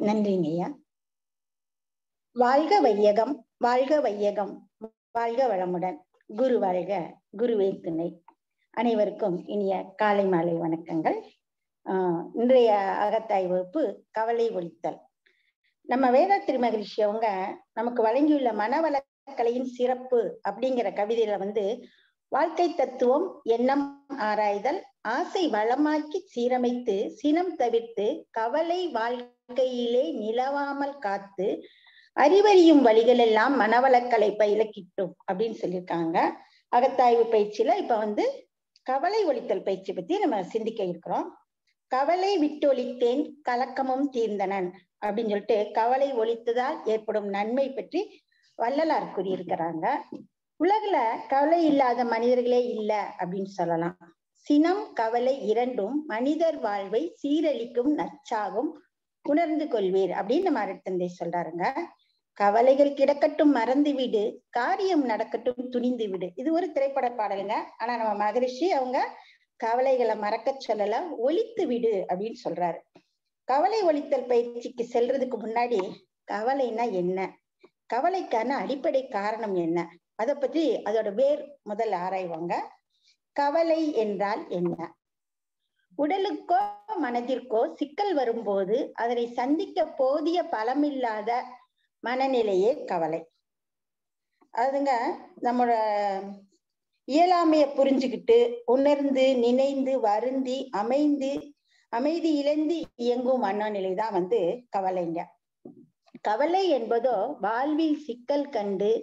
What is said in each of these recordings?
நன்றிங்க ஐயா வாழ்க வையகம் வாழ்க வையகம் வாழ்க வளமுடன் குரு வாழ்க குருவே துணை அனைவருக்கும் இனிய காலை மாலை வணக்கங்கள் ஆஹ் இன்றைய அகத்தாய் வகுப்பு கவலை ஒழித்தல் நம்ம வேத திருமகிழ்ச்சி அவங்க நமக்கு வழங்கியுள்ள மனவளக்கலையின் சிறப்பு அப்படிங்கிற கவிதையில வந்து வாழ்க்கை தத்துவம் எண்ணம் ஆராய்தல் ஆசை வளமாக்கி சீரமைத்து சினம் தவிர்த்து கவலை வாழ்க்கையிலே நிலவாமல் காத்து அறிவறியும் வழிகள் எல்லாம் மனவளக்கலை பயில கிட்டும் அப்படின்னு சொல்லியிருக்காங்க அகத்தாய்வு பயிற்சியில இப்ப வந்து கவலை ஒழித்தல் பயிற்சி பத்தி நம்ம சிந்திக்க இருக்கிறோம் கவலை விட்டொழித்தேன் கலக்கமும் தீர்ந்தனன் அப்படின்னு சொல்லிட்டு கவலை ஒழித்ததால் ஏற்படும் நன்மை பற்றி வள்ளலார் கூறியிருக்கிறாங்க உலகுல கவலை இல்லாத மனிதர்களே இல்ல அப்படின்னு சொல்லலாம் சினம் கவலை இரண்டும் மனிதர் வாழ்வை சீரழிக்கும் நச்சாகும் உணர்ந்து கொள்வீர் அப்படின்னு நம்ம அருட்தந்தை சொல்றாருங்க கவலைகள் கிடக்கட்டும் மறந்து விடு காரியம் நடக்கட்டும் துணிந்து விடு இது ஒரு திரைப்பட பாடலுங்க ஆனா நம்ம மகரிஷி அவங்க கவலைகளை மறக்க சொல்லல ஒழித்து விடு அப்படின்னு சொல்றாரு கவலை ஒழித்தல் பயிற்சிக்கு செல்றதுக்கு முன்னாடி கவலைனா என்ன கவலைக்கான அடிப்படை காரணம் என்ன அதை பற்றி அதோட வேர் முதல் ஆராய்வாங்க கவலை என்றால் என்ன உடலுக்கோ மனதிற்கோ சிக்கல் வரும்போது அதனை சந்திக்க போதிய பலமில்லாத மனநிலையே கவலை அதுங்க நம்மளோட இயலாமைய புரிஞ்சுக்கிட்டு உணர்ந்து நினைந்து வருந்தி அமைந்து அமைதி இழந்து இயங்கும் மனநிலை தான் வந்து கவலைங்க கவலை என்பதோ வாழ்வில் சிக்கல் கண்டு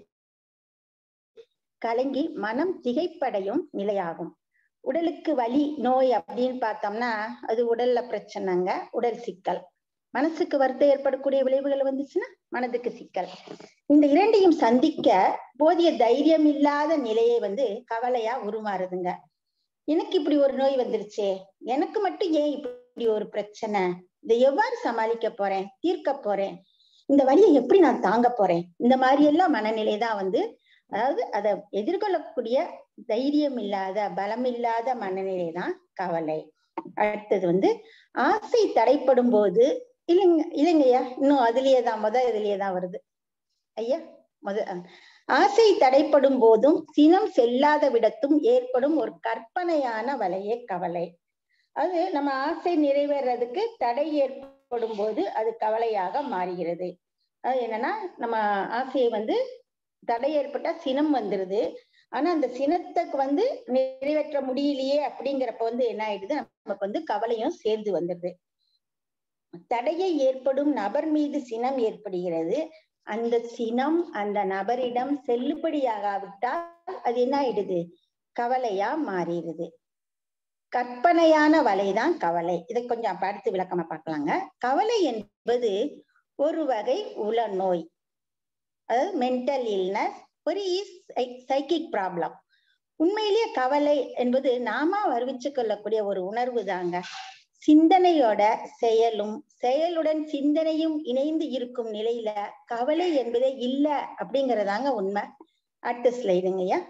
கலங்கி மனம் திகைப்படையும் நிலையாகும் உடலுக்கு வலி நோய் அப்படின்னு பார்த்தோம்னா அது உடல்ல பிரச்சனைங்க உடல் சிக்கல் மனசுக்கு வருத்தம் ஏற்படக்கூடிய விளைவுகள் வந்துச்சுன்னா மனதுக்கு சிக்கல் இந்த இரண்டையும் சந்திக்க போதிய தைரியம் இல்லாத நிலையை வந்து கவலையா உருமாறுதுங்க எனக்கு இப்படி ஒரு நோய் வந்துருச்சே எனக்கு மட்டும் ஏன் இப்படி ஒரு பிரச்சனை இதை எவ்வாறு சமாளிக்க போறேன் தீர்க்க போறேன் இந்த வழியை எப்படி நான் தாங்க போறேன் இந்த மாதிரி எல்லாம் மனநிலை தான் வந்து அதாவது அதை எதிர்கொள்ளக்கூடிய தைரியம் இல்லாத பலம் இல்லாத மனநிலை தான் கவலை அடுத்தது வந்து ஆசை தடைப்படும் போது இல்லைங்க இல்லைங்கய்யா இன்னும் அதுலயே தான் முத இதுலயே தான் வருது ஐயா முத ஆசை தடைப்படும் போதும் சினம் செல்லாத விடத்தும் ஏற்படும் ஒரு கற்பனையான வலையே கவலை அது நம்ம ஆசை நிறைவேறதுக்கு தடை ஏற்படும் போது அது கவலையாக மாறுகிறது அது என்னன்னா நம்ம ஆசையை வந்து தடை ஏற்பட்டா சினம் வந்துருது ஆனா அந்த சினத்துக்கு வந்து நிறைவேற்ற முடியலையே அப்படிங்கிறப்ப வந்து என்ன ஆயிடுது நமக்கு வந்து கவலையும் சேர்ந்து வந்துடுது தடையை ஏற்படும் நபர் மீது சினம் ஏற்படுகிறது அந்த சினம் அந்த நபரிடம் செல்லுபடியாகாவிட்டால் அது என்ன ஆயிடுது கவலையா மாறிடுது கற்பனையான வலைதான் கவலை இதை கொஞ்சம் அடுத்து விளக்கமா பார்க்கலாங்க கவலை என்பது ஒரு வகை உள நோய் அதாவது மென்டல் இல்னஸ் ஒரு சைக்கிக் ப்ராப்ளம் உண்மையிலேயே கவலை என்பது நாம வருவிச்சு கொள்ளக்கூடிய ஒரு உணர்வு தாங்க சிந்தனையோட செயலும் செயலுடன் சிந்தனையும் இணைந்து இருக்கும் நிலையில கவலை என்பதே இல்ல அப்படிங்கறதாங்க உண்மை அடுத்த ஸ்லைடுங்கய்யா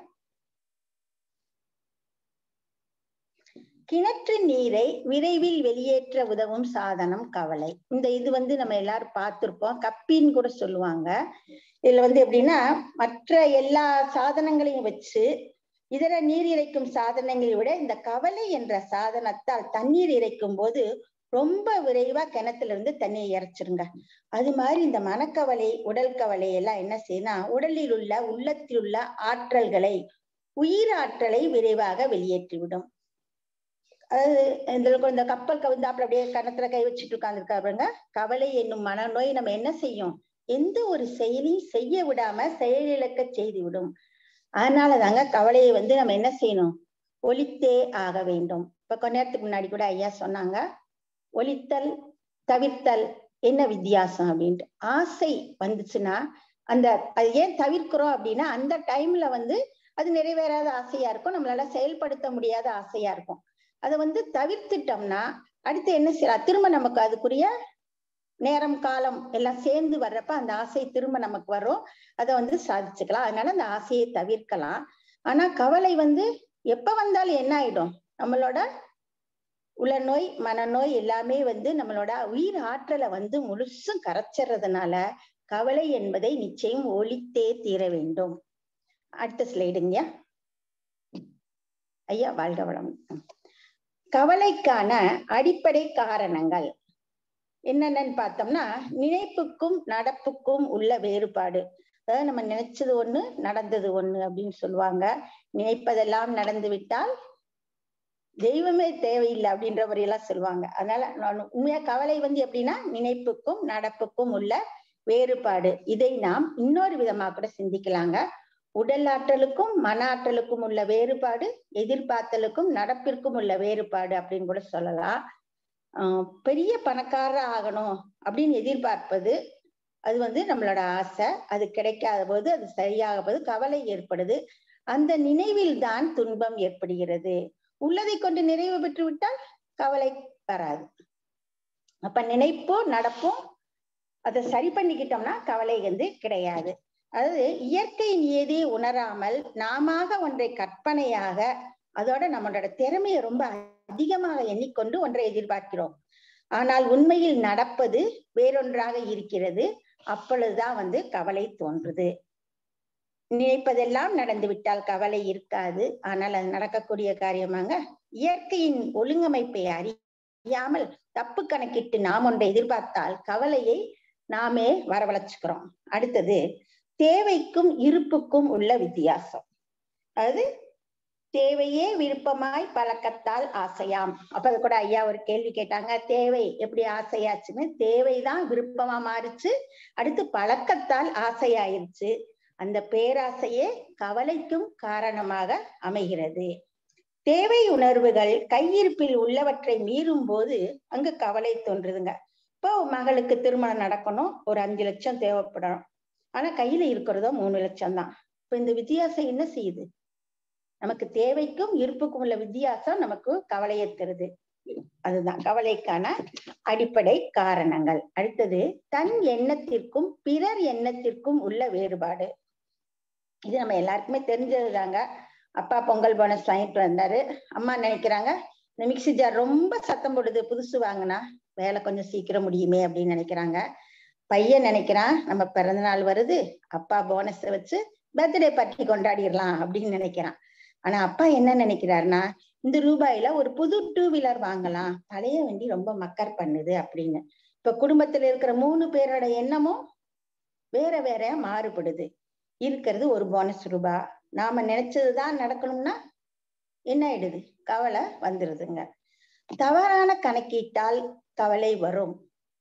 கிணற்று நீரை விரைவில் வெளியேற்ற உதவும் சாதனம் கவலை இந்த இது வந்து நம்ம எல்லாரும் பார்த்திருப்போம் கப்பின்னு கூட சொல்லுவாங்க இதுல வந்து எப்படின்னா மற்ற எல்லா சாதனங்களையும் வச்சு இதர நீர் இறைக்கும் சாதனங்களை விட இந்த கவலை என்ற சாதனத்தால் தண்ணீர் இறைக்கும் போது ரொம்ப விரைவா கிணத்துல இருந்து தண்ணியை இறைச்சிருங்க அது மாதிரி இந்த மனக்கவலை உடல் கவலை எல்லாம் என்ன செய்யணும் உடலில் உள்ள உள்ளத்தில் உள்ள ஆற்றல்களை உயிர் ஆற்றலை விரைவாக வெளியேற்றிவிடும் அதாவது இந்த இந்த கப்பல் கவிழ்ந்தாப்புல அப்படியே கணத்துல கை வச்சுட்டு உட்கார்ந்துருக்காருங்க கவலை என்னும் மனநோய் நம்ம என்ன செய்யும் எந்த ஒரு செயலையும் செய்ய விடாம செயலிழக்க செய்து விடும் அதனால தாங்க கவலையை வந்து நம்ம என்ன செய்யணும் ஒழித்தே ஆக வேண்டும் இப்ப கொஞ்ச நேரத்துக்கு முன்னாடி கூட ஐயா சொன்னாங்க ஒழித்தல் தவிர்த்தல் என்ன வித்தியாசம் அப்படின்ட்டு ஆசை வந்துச்சுன்னா அந்த அது ஏன் தவிர்க்கிறோம் அப்படின்னா அந்த டைம்ல வந்து அது நிறைவேறாத ஆசையா இருக்கும் நம்மளால செயல்படுத்த முடியாத ஆசையா இருக்கும் அதை வந்து தவிர்த்துட்டோம்னா அடுத்து என்ன செய்யலாம் திரும்ப நமக்கு அதுக்குரிய நேரம் காலம் எல்லாம் சேர்ந்து வர்றப்ப அந்த ஆசை திரும்ப நமக்கு வரும் அதை வந்து சாதிச்சுக்கலாம் அதனால அந்த ஆசையை தவிர்க்கலாம் ஆனா கவலை வந்து எப்ப வந்தாலும் என்ன ஆயிடும் நம்மளோட உளநோய் மனநோய் எல்லாமே வந்து நம்மளோட உயிர் ஆற்றலை வந்து முழுசும் கரைச்சிடுறதுனால கவலை என்பதை நிச்சயம் ஒழித்தே தீர வேண்டும் அடுத்த ஸ்லைடுங்க ஐயா வாழ்க வளம் கவலைக்கான அடிப்படை காரணங்கள் என்னென்னு பார்த்தோம்னா நினைப்புக்கும் நடப்புக்கும் உள்ள வேறுபாடு அதாவது நம்ம நினைச்சது ஒண்ணு நடந்தது ஒண்ணு அப்படின்னு சொல்லுவாங்க நினைப்பதெல்லாம் நடந்து விட்டால் தெய்வமே தேவையில்லை அப்படின்ற மாதிரி எல்லாம் சொல்லுவாங்க அதனால நான் உண்மையா கவலை வந்து எப்படின்னா நினைப்புக்கும் நடப்புக்கும் உள்ள வேறுபாடு இதை நாம் இன்னொரு விதமா கூட சிந்திக்கலாங்க உடல் ஆற்றலுக்கும் மன ஆற்றலுக்கும் உள்ள வேறுபாடு எதிர்பார்த்தலுக்கும் நடப்பிற்கும் உள்ள வேறுபாடு அப்படின்னு கூட சொல்லலாம் ஆஹ் பெரிய பணக்காரர் ஆகணும் அப்படின்னு எதிர்பார்ப்பது அது வந்து நம்மளோட ஆசை அது கிடைக்காத போது அது சரியாக போது கவலை ஏற்படுது அந்த நினைவில் தான் துன்பம் ஏற்படுகிறது உள்ளதை கொண்டு நிறைவு பெற்று விட்டால் கவலை வராது அப்ப நினைப்போம் நடப்போம் அதை சரி பண்ணிக்கிட்டோம்னா கவலை வந்து கிடையாது அதாவது இயற்கை நியதி உணராமல் நாம ஒன்றை கற்பனையாக அதோட நம்மளோட திறமையை ரொம்ப அதிகமாக எண்ணிக்கொண்டு ஒன்றை எதிர்பார்க்கிறோம் ஆனால் உண்மையில் நடப்பது வேறொன்றாக இருக்கிறது அப்பொழுதுதான் வந்து கவலை தோன்றுது நினைப்பதெல்லாம் நடந்து விட்டால் கவலை இருக்காது ஆனால் அது நடக்கக்கூடிய காரியமாங்க இயற்கையின் ஒழுங்கமைப்பை அறியாமல் தப்பு கணக்கிட்டு நாம் ஒன்றை எதிர்பார்த்தால் கவலையை நாமே வரவழைச்சுக்கிறோம் அடுத்தது தேவைக்கும் இருப்புக்கும் உள்ள வித்தியாசம் அதாவது தேவையே விருப்பமாய் பழக்கத்தால் ஆசையாம் அப்ப அது கூட ஐயா ஒரு கேள்வி கேட்டாங்க தேவை எப்படி ஆசையாச்சுன்னு தேவைதான் விருப்பமா மாறிச்சு அடுத்து பழக்கத்தால் ஆசையாயிருச்சு அந்த பேராசையே கவலைக்கும் காரணமாக அமைகிறது தேவை உணர்வுகள் கையிருப்பில் உள்ளவற்றை மீறும் போது அங்கு கவலை தோன்றுதுங்க இப்போ மகளுக்கு திருமணம் நடக்கணும் ஒரு அஞ்சு லட்சம் தேவைப்படணும் ஆனா கையில இருக்கிறதோ மூணு லட்சம் தான் இப்ப இந்த வித்தியாசம் என்ன செய்யுது நமக்கு தேவைக்கும் இருப்புக்கும் உள்ள வித்தியாசம் நமக்கு கவலையை தருது அதுதான் கவலைக்கான அடிப்படை காரணங்கள் அடுத்தது தன் எண்ணத்திற்கும் பிறர் எண்ணத்திற்கும் உள்ள வேறுபாடு இது நம்ம எல்லாருக்குமே தெரிஞ்சதுதாங்க அப்பா பொங்கல் போனஸ் வாங்கிட்டு வந்தாரு அம்மா நினைக்கிறாங்க இந்த மிக்சி ஜார் ரொம்ப சத்தம் போடுது புதுசு வாங்கினா வேலை கொஞ்சம் சீக்கிரம் முடியுமே அப்படின்னு நினைக்கிறாங்க பையன் நினைக்கிறான் நம்ம பிறந்த நாள் வருது அப்பா போனஸ வச்சு பர்த்டே பார்ட்டி கொண்டாடிடலாம் அப்படின்னு நினைக்கிறான் ஆனா அப்பா என்ன நினைக்கிறாருன்னா இந்த ரூபாயில ஒரு புது டூ வீலர் வாங்கலாம் பழைய வண்டி ரொம்ப மக்கர் பண்ணுது அப்படின்னு இப்ப குடும்பத்துல இருக்கிற மூணு பேரோட எண்ணமும் வேற வேற மாறுபடுது இருக்கிறது ஒரு போனஸ் ரூபா நாம நினைச்சதுதான் நடக்கணும்னா என்ன ஆயிடுது கவலை வந்துருதுங்க தவறான கணக்கீட்டால் கவலை வரும்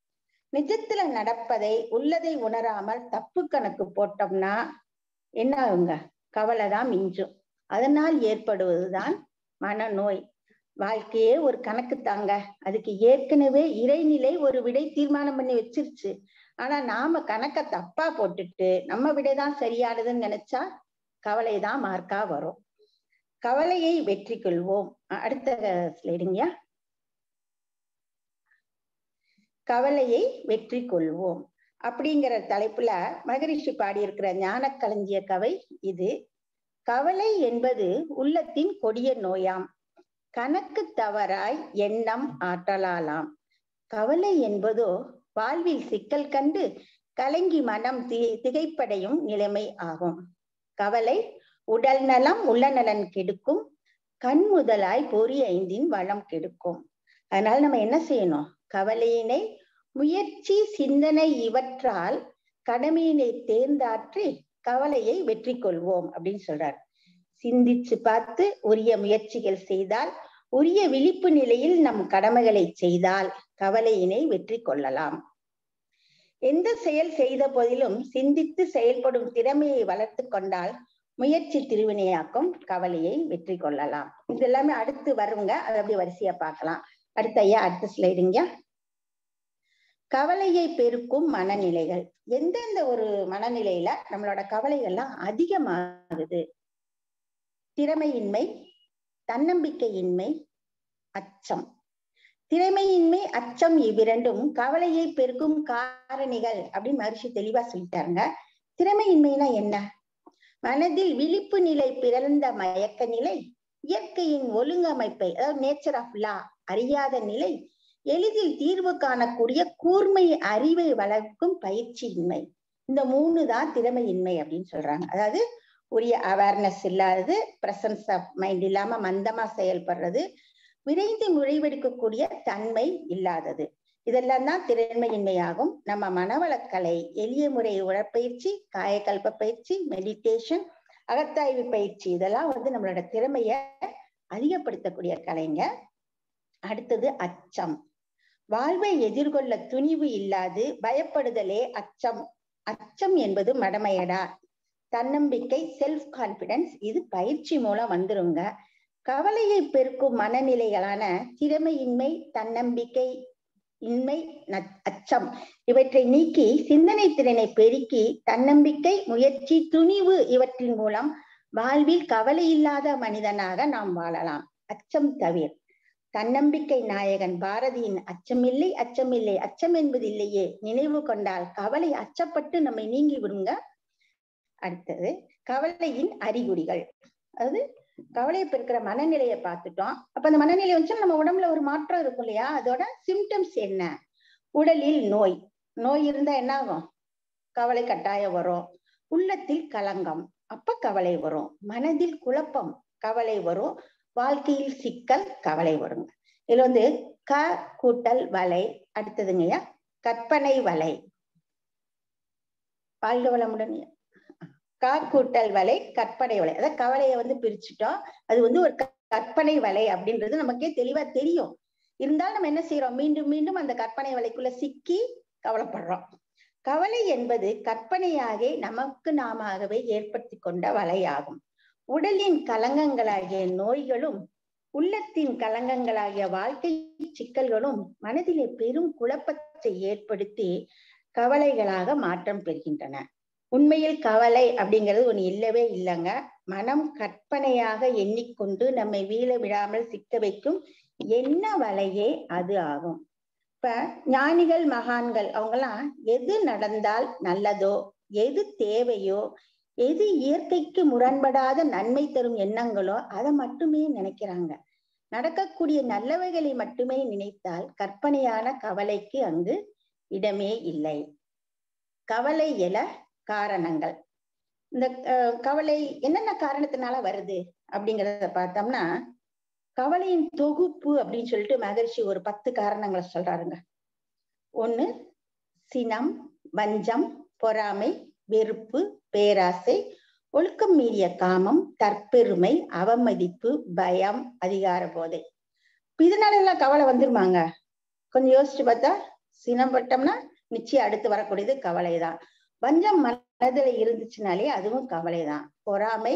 நிஜத்துல நடப்பதை உள்ளதை உணராமல் தப்பு கணக்கு போட்டோம்னா என்ன ஆகுங்க கவலை தான் மிஞ்சும் அதனால் ஏற்படுவதுதான் மனநோய் வாழ்க்கையே ஒரு கணக்கு தாங்க அதுக்கு ஏற்கனவே இறைநிலை ஒரு விடை தீர்மானம் பண்ணி வச்சிருச்சு ஆனா நாம கணக்க தப்பா போட்டுட்டு நம்ம விடைதான் சரியானதுன்னு நினைச்சா கவலை தான் மார்க்கா வரும் கவலையை வெற்றி கொள்வோம் அடுத்த ஸ்லைடுங்க கவலையை வெற்றி கொள்வோம் அப்படிங்கிற தலைப்புல மகரிஷி பாடியிருக்கிற ஞான களஞ்சிய கவை இது கவலை என்பது உள்ளத்தின் கொடிய நோயாம் கணக்கு தவறாய் எண்ணம் ஆற்றலாலாம் கவலை என்பதோ வாழ்வில் சிக்கல் கண்டு கலங்கி மனம் தி திகைப்படையும் நிலைமை ஆகும் கவலை உடல் நலம் உள்ள நலன் கெடுக்கும் கண் முதலாய் பொறி ஐந்தின் வளம் கெடுக்கும் அதனால நம்ம என்ன செய்யணும் கவலையினை முயற்சி சிந்தனை இவற்றால் கடமையினை தேர்ந்தாற்றி கவலையை வெற்றி கொள்வோம் அப்படின்னு சொல்றார் சிந்திச்சு பார்த்து உரிய முயற்சிகள் செய்தால் உரிய விழிப்பு நிலையில் நம் கடமைகளை செய்தால் கவலையினை வெற்றி கொள்ளலாம் எந்த செயல் செய்த போதிலும் சிந்தித்து செயல்படும் திறமையை வளர்த்து கொண்டால் முயற்சி திருவினையாக்கும் கவலையை வெற்றி கொள்ளலாம் இது எல்லாமே அடுத்து வருங்க அதை அப்படி வரிசையா பார்க்கலாம் அடுத்த ஐயா அடுத்த ஸ்லைடுங்க கவலையை பெருக்கும் மனநிலைகள் எந்தெந்த ஒரு மனநிலையில நம்மளோட கவலைகள்லாம் அதிகமாகுது திறமையின்மை தன்னம்பிக்கையின்மை அச்சம் திறமையின்மை அச்சம் இவ்விரண்டும் கவலையை பெருக்கும் காரணிகள் அப்படின்னு மகிழ்ச்சி தெளிவா சொல்லிட்டாருங்க திறமையின்மைனா என்ன மனதில் விழிப்பு நிலை பிறந்த மயக்க நிலை இயற்கையின் ஒழுங்கமைப்பை அதாவது நேச்சர் ஆஃப் லா அறியாத நிலை எளிதில் தீர்வு காணக்கூடிய கூர்மை அறிவை வளர்க்கும் பயிற்சியின்மை இந்த மூணு தான் திறமையின்மை அப்படின்னு சொல்றாங்க அதாவது உரிய அவேர்னஸ் இல்லாதது பிரசன்ஸ் ஆஃப் மைண்ட் இல்லாம மந்தமா செயல்படுறது விரைந்து முடிவெடுக்கக்கூடிய தன்மை இல்லாதது இதெல்லாம் தான் திறமையின்மையாகும் நம்ம மனவளக்கலை எளிய முறை உடற்பயிற்சி காயக்கல்ப பயிற்சி மெடிடேஷன் அகத்தாய்வு பயிற்சி இதெல்லாம் வந்து நம்மளோட திறமைய அதிகப்படுத்தக்கூடிய கலைங்க அடுத்தது அச்சம் வாழ்வை எதிர்கொள்ள துணிவு இல்லாது பயப்படுதலே அச்சம் அச்சம் என்பது மடமையடா தன்னம்பிக்கை செல்ஃப் கான்பிடன்ஸ் இது பயிற்சி மூலம் வந்துருங்க கவலையை பெருக்கும் மனநிலைகளான திறமையின்மை தன்னம்பிக்கை இன்மை அச்சம் இவற்றை நீக்கி சிந்தனை திறனை பெருக்கி தன்னம்பிக்கை முயற்சி துணிவு இவற்றின் மூலம் வாழ்வில் கவலை இல்லாத மனிதனாக நாம் வாழலாம் அச்சம் தவிர தன்னம்பிக்கை நாயகன் பாரதியின் அச்சமில்லை அச்சமில்லை அச்சம் என்பது இல்லையே நினைவு கொண்டால் கவலை அச்சப்பட்டு நம்மை நீங்கி விடுங்க அடுத்தது கவலையின் அறிகுறிகள் அதாவது கவலையை பெருக்கிற மனநிலையை பார்த்துட்டோம் அப்ப அந்த மனநிலை வந்து நம்ம உடம்புல ஒரு மாற்றம் இருக்கும் இல்லையா அதோட சிம்டம்ஸ் என்ன உடலில் நோய் நோய் இருந்தா என்ன ஆகும் கவலை கட்டாயம் வரும் உள்ளத்தில் கலங்கம் அப்ப கவலை வரும் மனதில் குழப்பம் கவலை வரும் வாழ்க்கையில் சிக்கல் கவலை வருங்க இதுல வந்து க கூட்டல் வலை அடுத்ததுங்கய்யா கற்பனை வலை வாழ்க வளமுடன் கா கூட்டல் வலை கற்பனை வலை அதாவது கவலையை வந்து பிரிச்சுட்டோம் அது வந்து ஒரு கற்பனை வலை அப்படின்றது நமக்கே தெளிவா தெரியும் இருந்தாலும் நம்ம என்ன செய்யறோம் மீண்டும் மீண்டும் அந்த கற்பனை வலைக்குள்ள சிக்கி கவலைப்படுறோம் கவலை என்பது கற்பனையாக நமக்கு நாமவே ஏற்படுத்தி கொண்ட வலையாகும் உடலின் கலங்கங்களாகிய நோய்களும் உள்ளத்தின் கலங்கங்களாகிய வாழ்க்கை சிக்கல்களும் மனதிலே பெரும் குழப்பத்தை ஏற்படுத்தி கவலைகளாக மாற்றம் பெறுகின்றன உண்மையில் கவலை அப்படிங்கிறது ஒண்ணு இல்லவே இல்லைங்க மனம் கற்பனையாக எண்ணிக்கொண்டு நம்மை வீழ விடாமல் சிக்க வைக்கும் என்ன வலையே அது ஆகும் இப்ப ஞானிகள் மகான்கள் அவங்கெல்லாம் எது நடந்தால் நல்லதோ எது தேவையோ எது இயற்கைக்கு முரண்படாத நன்மை தரும் எண்ணங்களோ அதை மட்டுமே நினைக்கிறாங்க நடக்கக்கூடிய நல்லவைகளை மட்டுமே நினைத்தால் கற்பனையான கவலைக்கு அங்கு இடமே இல்லை கவலை எல காரணங்கள் இந்த கவலை என்னென்ன காரணத்தினால வருது அப்படிங்கிறத பார்த்தோம்னா கவலையின் தொகுப்பு அப்படின்னு சொல்லிட்டு மகர்ஷி ஒரு பத்து காரணங்களை சொல்றாருங்க ஒண்ணு சினம் வஞ்சம் பொறாமை வெறுப்பு பேராசை ஒழுக்கம் மீறிய காமம் தற்பெருமை அவமதிப்பு பயம் அதிகார போதை இதனால எல்லாம் கவலை வந்துருமாங்க கொஞ்சம் யோசிச்சு பார்த்தா சினப்பட்டோம்னா நிச்சயம் அடுத்து வரக்கூடியது கவலைதான் வஞ்சம் மனதுல இருந்துச்சுனாலே அதுவும் கவலைதான் பொறாமை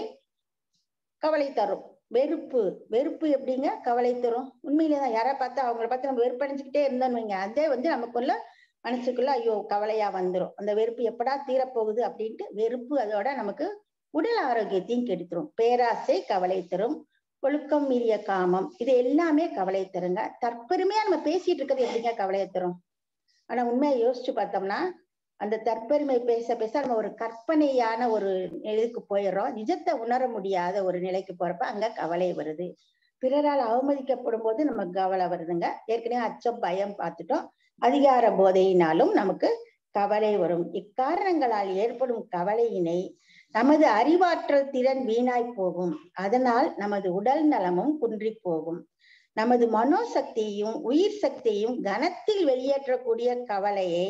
கவலை தரும் வெறுப்பு வெறுப்பு எப்படிங்க கவலை தரும் உண்மையிலேதான் யாரை பார்த்தா அவங்கள பார்த்து நம்ம வெறுப்படைஞ்சுக்கிட்டே இருந்தோம்னு வைங்க அதே வந்து நமக்குள்ள மனசுக்குள்ள ஐயோ கவலையா வந்துரும் அந்த வெறுப்பு எப்படா தீரப்போகுது அப்படின்ட்டு வெறுப்பு அதோட நமக்கு உடல் ஆரோக்கியத்தையும் கெடுத்துரும் பேராசை கவலை தரும் ஒழுக்கம் மீறிய காமம் இது எல்லாமே கவலை தருங்க தற்பெருமையா நம்ம பேசிட்டு இருக்கிறது எப்படிங்க கவலையை தரும் ஆனா உண்மையை யோசிச்சு பார்த்தோம்னா அந்த தற்பெருமை பேச பேச நம்ம ஒரு கற்பனையான ஒரு இதுக்கு போயிடுறோம் நிஜத்தை உணர முடியாத ஒரு நிலைக்கு போறப்ப அங்க கவலை வருது பிறரால் அவமதிக்கப்படும் போது நமக்கு கவலை வருதுங்க ஏற்கனவே அச்சம் பயம் பார்த்துட்டோம் அதிகார போதையினாலும் நமக்கு கவலை வரும் இக்காரணங்களால் ஏற்படும் கவலையினை நமது அறிவாற்றல் திறன் வீணாய் போகும் அதனால் நமது உடல் நலமும் குன்றி போகும் நமது மனோசக்தியையும் உயிர் சக்தியையும் கனத்தில் வெளியேற்றக்கூடிய கவலையை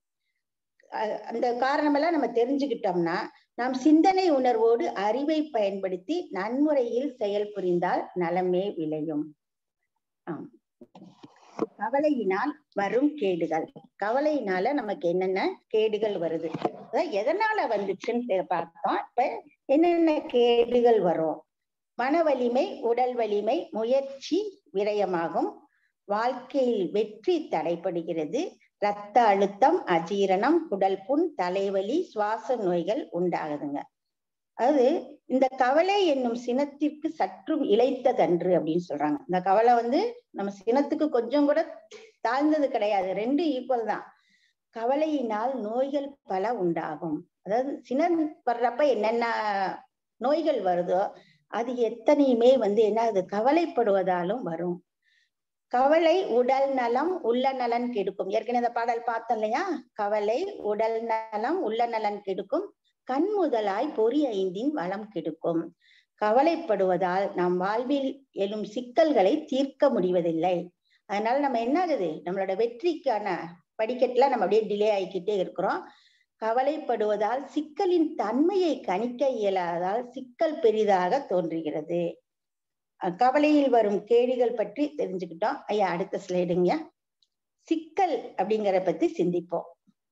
அந்த காரணமெல்லாம் நம்ம தெரிஞ்சுக்கிட்டோம்னா நாம் சிந்தனை உணர்வோடு அறிவை பயன்படுத்தி நன்முறையில் செயல் புரிந்தால் நலமே விளையும் ஆம் கவலையினால் வரும் கேடுகள் கவலையினால நமக்கு என்னென்ன கேடுகள் வருது அதான் எதனால வந்துச்சுன்னு பார்த்தோம் இப்ப என்னென்ன கேடுகள் வரும் மன வலிமை உடல் வலிமை முயற்சி விரயமாகும் வாழ்க்கையில் வெற்றி தடைப்படுகிறது இரத்த அழுத்தம் அஜீரணம் குடல் புண் தலைவலி சுவாச நோய்கள் உண்டாகுதுங்க அது இந்த கவலை என்னும் சினத்திற்கு சற்றும் இழைத்ததன்று அப்படின்னு சொல்றாங்க இந்த கவலை வந்து நம்ம சினத்துக்கு கொஞ்சம் கூட தாழ்ந்தது கிடையாது ரெண்டு ஈக்குவல் தான் கவலையினால் நோய்கள் பல உண்டாகும் அதாவது சினம் வர்றப்ப என்னென்ன நோய்கள் வருதோ அது எத்தனையுமே வந்து என்ன அது கவலைப்படுவதாலும் வரும் கவலை உடல் நலம் உள்ள நலன் கெடுக்கும் ஏற்கனவே இந்த பாடல் பார்த்தோம் இல்லையா கவலை உடல் நலம் உள்ள நலன் கெடுக்கும் கண் முதலாய் பொறி ஐந்தின் வளம் கெடுக்கும் கவலைப்படுவதால் நம் வாழ்வில் எழும் சிக்கல்களை தீர்க்க முடிவதில்லை அதனால நம்ம என்ன ஆகுது நம்மளோட வெற்றிக்கான படிக்கட்டுல நம்ம அப்படியே டிலே ஆகிக்கிட்டே இருக்கிறோம் கவலைப்படுவதால் சிக்கலின் தன்மையை கணிக்க இயலாதால் சிக்கல் பெரிதாக தோன்றுகிறது கவலையில் வரும் கேடுகள் பற்றி தெரிஞ்சுக்கிட்டோம் ஐயா அடுத்த ஸ்லைடுங்க சிக்கல் அப்படிங்கிற பத்தி சிந்திப்போம்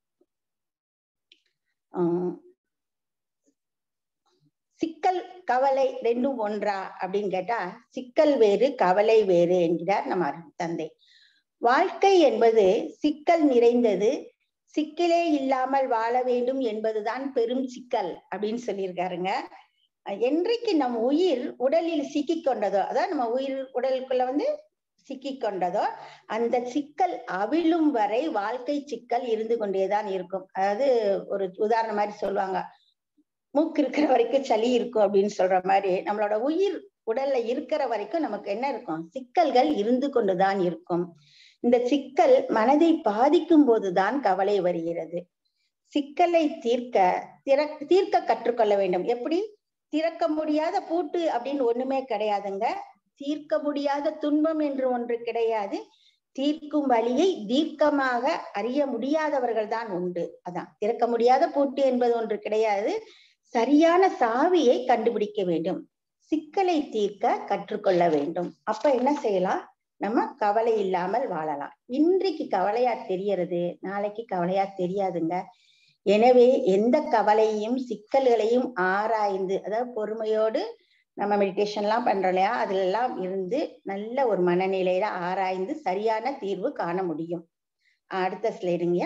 சிக்கல் கவலை ரெண்டும் ஒன்றா அப்படின்னு கேட்டா சிக்கல் வேறு கவலை வேறு என்கிறார் நம்ம தந்தை வாழ்க்கை என்பது சிக்கல் நிறைந்தது சிக்கலே இல்லாமல் வாழ வேண்டும் என்பதுதான் பெரும் சிக்கல் அப்படின்னு சொல்லியிருக்காருங்க என்றைக்கு நம் உயிர் உடலில் சிக்கி கொண்டதோ அதான் நம்ம உயிர் உடலுக்குள்ள வந்து சிக்கி கொண்டதோ அந்த சிக்கல் அவிழும் வரை வாழ்க்கை சிக்கல் இருந்து கொண்டேதான் இருக்கும் அதாவது ஒரு உதாரணம் மாதிரி சொல்லுவாங்க மூக்கு இருக்கிற வரைக்கும் சளி இருக்கும் அப்படின்னு சொல்ற மாதிரி நம்மளோட உயிர் உடல்ல இருக்கிற வரைக்கும் நமக்கு என்ன இருக்கும் சிக்கல்கள் இருந்து கொண்டுதான் இருக்கும் இந்த சிக்கல் மனதை பாதிக்கும் போதுதான் கவலை வருகிறது சிக்கலை தீர்க்க திற தீர்க்க கற்றுக்கொள்ள வேண்டும் எப்படி திறக்க முடியாத பூட்டு அப்படின்னு ஒண்ணுமே கிடையாதுங்க தீர்க்க முடியாத துன்பம் என்று ஒன்று கிடையாது தீர்க்கும் வழியை தீர்க்கமாக அறிய முடியாதவர்கள் தான் உண்டு அதான் திறக்க முடியாத பூட்டு என்பது ஒன்று கிடையாது சரியான சாவியை கண்டுபிடிக்க வேண்டும் சிக்கலை தீர்க்க கற்றுக்கொள்ள வேண்டும் அப்ப என்ன செய்யலாம் நம்ம கவலை இல்லாமல் வாழலாம் இன்றைக்கு கவலையா தெரியறது நாளைக்கு கவலையா தெரியாதுங்க எனவே எந்த கவலையும் சிக்கல்களையும் ஆராய்ந்து அதாவது பொறுமையோடு நம்ம மெடிடேஷன் எல்லாம் பண்றோம் இல்லையா அதுல எல்லாம் இருந்து நல்ல ஒரு மனநிலையில ஆராய்ந்து சரியான தீர்வு காண முடியும் அடுத்த ஸ்லைடுங்கய்யா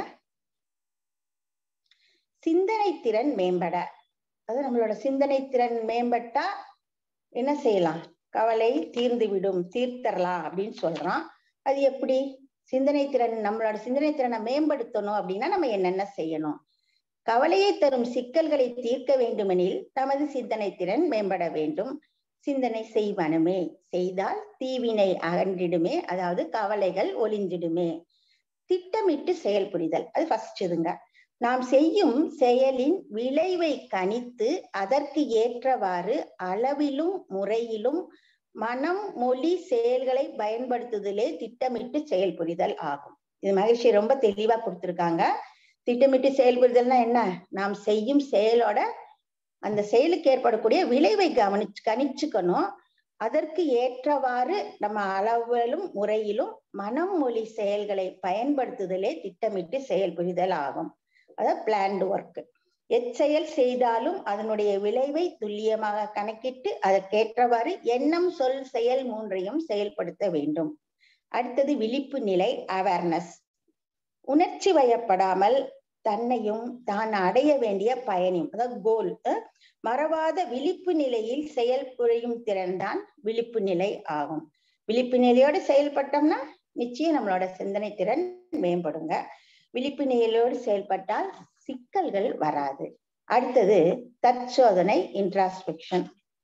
சிந்தனை திறன் மேம்பட அது நம்மளோட சிந்தனை திறன் மேம்பட்டா என்ன செய்யலாம் கவலை தீர்ந்து விடும் தீர்த்தரலாம் அப்படின்னு சொல்றோம் அது எப்படி சிந்தனை திறன் நம்மளோட சிந்தனை திறனை மேம்படுத்தணும் அப்படின்னா நம்ம என்னென்ன செய்யணும் கவலையை தரும் சிக்கல்களை தீர்க்க வேண்டுமெனில் நமது சிந்தனை திறன் மேம்பட வேண்டும் சிந்தனை செய்வனமே செய்தால் தீவினை அகன்றிடுமே அதாவது கவலைகள் ஒளிஞ்சிடுமே திட்டமிட்டு செயல் புரிதல் அது ஃபர்ஸ்ட் இதுங்க நாம் செய்யும் செயலின் விளைவை கணித்து அதற்கு ஏற்றவாறு அளவிலும் முறையிலும் மனம் மொழி செயல்களை பயன்படுத்துதலே திட்டமிட்டு செயல் புரிதல் ஆகும் இது மகிழ்ச்சி ரொம்ப தெளிவா கொடுத்திருக்காங்க திட்டமிட்டு செயல்படுதல்னா என்ன நாம் செய்யும் செயலோட அந்த செயலுக்கு ஏற்படக்கூடிய விளைவை கவனிச்சு கணிச்சுக்கணும் அதற்கு ஏற்றவாறு நம்ம அளவிலும் முறையிலும் மனம் மொழி செயல்களை பயன்படுத்துதலே திட்டமிட்டு செயல் புரிதல் ஆகும் அதாவது பிளான்டு ஒர்க் எச்செயல் செய்தாலும் அதனுடைய விளைவை துல்லியமாக கணக்கிட்டு அதற்கேற்றவாறு எண்ணம் சொல் செயல் மூன்றையும் செயல்படுத்த வேண்டும் அடுத்தது விழிப்பு நிலை அவேர்னஸ் உணர்ச்சி வயப்படாமல் தன்னையும் தான் அடைய வேண்டிய பயனையும் அதாவது கோல் மறவாத விழிப்பு நிலையில் செயல்புரியும் திறன்தான் விழிப்பு நிலை ஆகும் விழிப்பு நிலையோடு செயல்பட்டோம்னா நிச்சயம் நம்மளோட சிந்தனை திறன் மேம்படுங்க விழிப்பு நிலையோடு செயல்பட்டால் சிக்கல்கள் வராது அடுத்தது தற்சோதனை இன்ட்ராஸ்பெக்ஷன்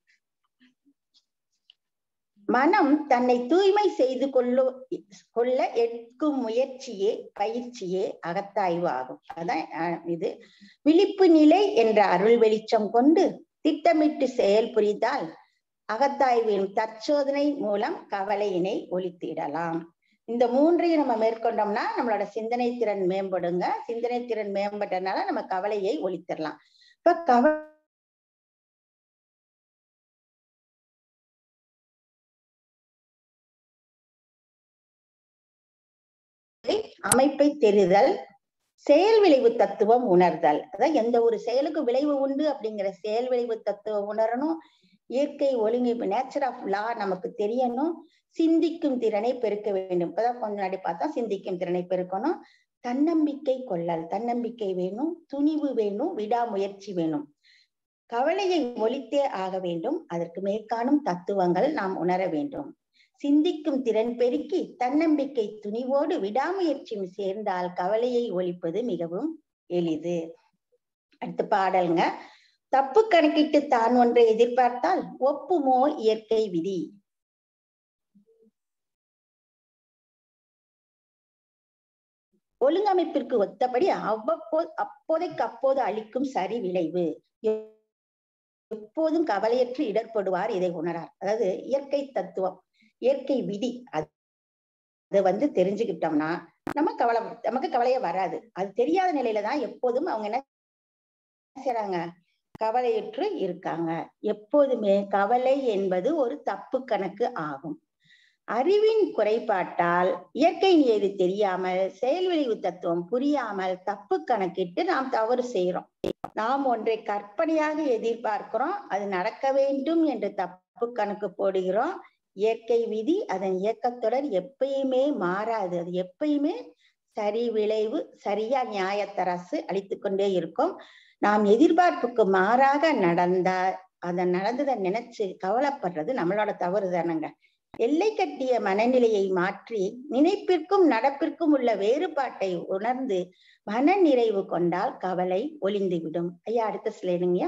மனம் தன்னை தூய்மை செய்து கொள்ளு கொள்ள எடுக்கும் முயற்சியே பயிற்சியே அகத்தாய்வு ஆகும் அதான் இது விழிப்பு நிலை என்ற அருள் வெளிச்சம் கொண்டு திட்டமிட்டு செயல் புரிந்தால் அகத்தாய்வின் தற்சோதனை மூலம் கவலையினை ஒழித்திடலாம் இந்த மூன்றையும் நம்ம மேற்கொண்டோம்னா நம்மளோட சிந்தனை திறன் மேம்படுங்க சிந்தனை திறன் மேம்பட்டனால நம்ம கவலையை ஒழித்திடலாம் இப்ப கவ அமைப்பை தெரிதல் செயல் விளைவு தத்துவம் உணர்தல் அதாவது எந்த ஒரு செயலுக்கு விளைவு உண்டு அப்படிங்கிற செயல் விளைவு தத்துவம் உணரணும் இயற்கை ஒழுங்கு நேச்சர் ஆஃப் லா நமக்கு தெரியணும் சிந்திக்கும் திறனை பெருக்க வேண்டும் இப்பதான் கொஞ்ச நாடி பார்த்தா சிந்திக்கும் திறனை பெருக்கணும் தன்னம்பிக்கை கொள்ளல் தன்னம்பிக்கை வேணும் துணிவு வேணும் விடாமுயற்சி வேணும் கவலையை ஒழித்தே ஆக வேண்டும் அதற்கு மேற்காணும் தத்துவங்கள் நாம் உணர வேண்டும் சிந்திக்கும் திறன் பெருக்கி தன்னம்பிக்கை துணிவோடு விடாமுயற்சியும் சேர்ந்தால் கவலையை ஒழிப்பது மிகவும் எளிது அடுத்த பாடல்ங்க தப்பு கணக்கிட்டு தான் ஒன்றை எதிர்பார்த்தால் ஒப்புமோ இயற்கை விதி ஒழுங்கமைப்பிற்கு ஒத்தபடி அவ்வப்போது அப்போதைக்கு அப்போது அளிக்கும் சரி விளைவு எப்போதும் கவலையற்று இடர்படுவார் இதை உணரார் அதாவது இயற்கை தத்துவம் இயற்கை விதி அது வந்து தெரிஞ்சுக்கிட்டோம்னா நம்ம கவலை நமக்கு கவலையே வராது அது தெரியாத நிலையில தான் எப்போதும் அவங்க என்ன செய்றாங்க கவலையுற்று இருக்காங்க எப்போதுமே கவலை என்பது ஒரு தப்பு கணக்கு ஆகும் அறிவின் குறைபாட்டால் இயற்கை நியதி தெரியாமல் செயல் விளைவு தத்துவம் புரியாமல் தப்பு கணக்கிட்டு நாம் தவறு செய்யறோம் நாம் ஒன்றை கற்பனையாக எதிர்பார்க்கிறோம் அது நடக்க வேண்டும் என்று தப்பு கணக்கு போடுகிறோம் இயற்கை விதி அதன் இயக்கத்துடன் எப்பயுமே மாறாது அது எப்பயுமே சரி விளைவு சரியா நியாயத்தரசு அளித்து கொண்டே இருக்கும் நாம் எதிர்பார்ப்புக்கு மாறாக நடந்தா அதை நடந்ததை நினைச்சு கவலைப்படுறது நம்மளோட தவறு தானங்க எல்லை கட்டிய மனநிலையை மாற்றி நினைப்பிற்கும் நடப்பிற்கும் உள்ள வேறுபாட்டை உணர்ந்து மன நிறைவு கொண்டால் கவலை ஒளிந்துவிடும் ஐயா அடுத்த ஸ்லைடுங்கய்யா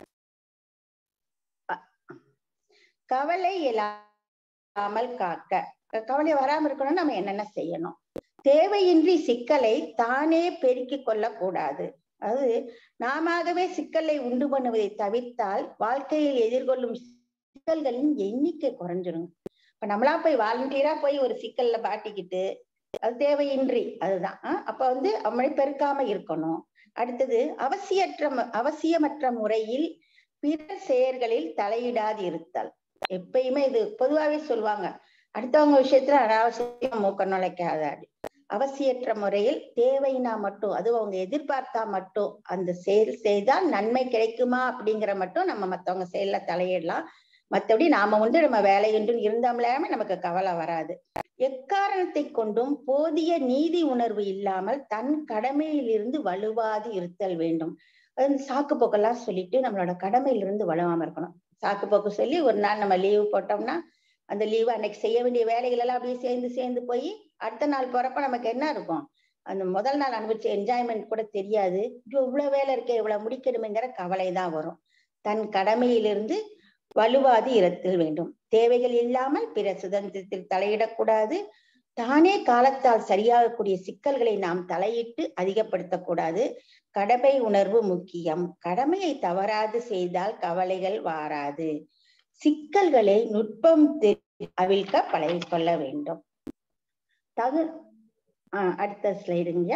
கவலை இல்லாமல் காக்க கவலை வராம இருக்கணும் நம்ம என்னென்ன செய்யணும் தேவையின்றி சிக்கலை தானே பெருக்கிக் கொள்ளக்கூடாது அது நாமவே சிக்கலை உண்டு பண்ணுவதை தவிர்த்தால் வாழ்க்கையில் எதிர்கொள்ளும் சிக்கல்களின் எண்ணிக்கை குறைஞ்சிரும் இப்ப நம்மளா போய் வாலண்டியரா போய் ஒரு சிக்கல்ல பாட்டிக்கிட்டு அது தேவையின்றி அதுதான் அப்ப வந்து நம்மளை பெருக்காம இருக்கணும் அடுத்தது அவசியற்ற அவசியமற்ற முறையில் பிற செயல்களில் தலையிடாது இருத்தல் எப்பயுமே இது பொதுவாவே சொல்லுவாங்க அடுத்தவங்க விஷயத்துல அனாவசியம் மூக்க நுழைக்காதாது அவசியற்ற முறையில் தேவைனா மட்டும் அது அவங்க எதிர்பார்த்தா மட்டும் அந்த செயல் செய்தால் நன்மை கிடைக்குமா அப்படிங்கிற மட்டும் நம்ம மத்தவங்க செயல்ல தலையிடலாம் மத்தபடி நாம உண்டு நம்ம வேலை உண்டு இருந்தோம்லாம நமக்கு கவலை வராது எக்காரணத்தை கொண்டும் போதிய நீதி உணர்வு இல்லாமல் தன் கடமையில் இருந்து வலுவாது இருத்தல் வேண்டும் அது சாக்கு போக்கெல்லாம் சொல்லிட்டு நம்மளோட கடமையிலிருந்து வலுவாம இருக்கணும் சாக்கு போக்கு சொல்லி ஒரு நாள் நம்ம லீவு போட்டோம்னா அந்த லீவு அன்னைக்கு செய்ய வேண்டிய வேலைகள் எல்லாம் அப்படியே சேர்ந்து சேர்ந்து போய் அடுத்த நாள் போறப்ப நமக்கு என்ன இருக்கும் அந்த முதல் நாள் அனுபவிச்ச என்ஜாய்மெண்ட் கூட தெரியாது இவ்வளவு வேலை இருக்கே இவ்வளவு முடிக்கணுமேங்கிற கவலை தான் வரும் தன் கடமையிலிருந்து வலுவாது இருத்தல் வேண்டும் தேவைகள் இல்லாமல் பிற சுதந்திரத்தில் தலையிடக்கூடாது தானே காலத்தால் சரியாகக்கூடிய சிக்கல்களை நாம் தலையிட்டு அதிகப்படுத்தக்கூடாது கடமை உணர்வு முக்கியம் கடமையை தவறாது செய்தால் கவலைகள் வாராது சிக்கல்களை நுட்பம் அவிழ்க்க பழகி கொள்ள வேண்டும் தகு ஆஹ் அடுத்த ஸ்லைடுங்க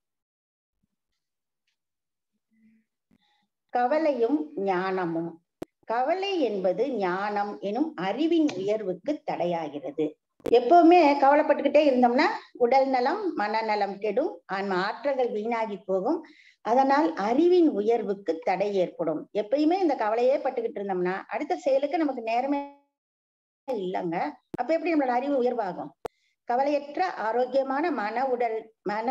கவலையும் ஞானமும் கவலை என்பது ஞானம் எனும் அறிவின் உயர்வுக்கு தடையாகிறது எப்பவுமே கவலைப்பட்டுக்கிட்டே இருந்தோம்னா உடல் நலம் மனநலம் கெடும் ஆன்ம ஆற்றல்கள் வீணாகி போகும் அதனால் அறிவின் உயர்வுக்கு தடை ஏற்படும் எப்பயுமே இந்த கவலையே பட்டுக்கிட்டு இருந்தோம்னா அடுத்த செயலுக்கு நமக்கு நேரமே இல்லைங்க அப்ப எப்படி நம்மளோட அறிவு உயர்வாகும் கவலையற்ற ஆரோக்கியமான மன உடல் மன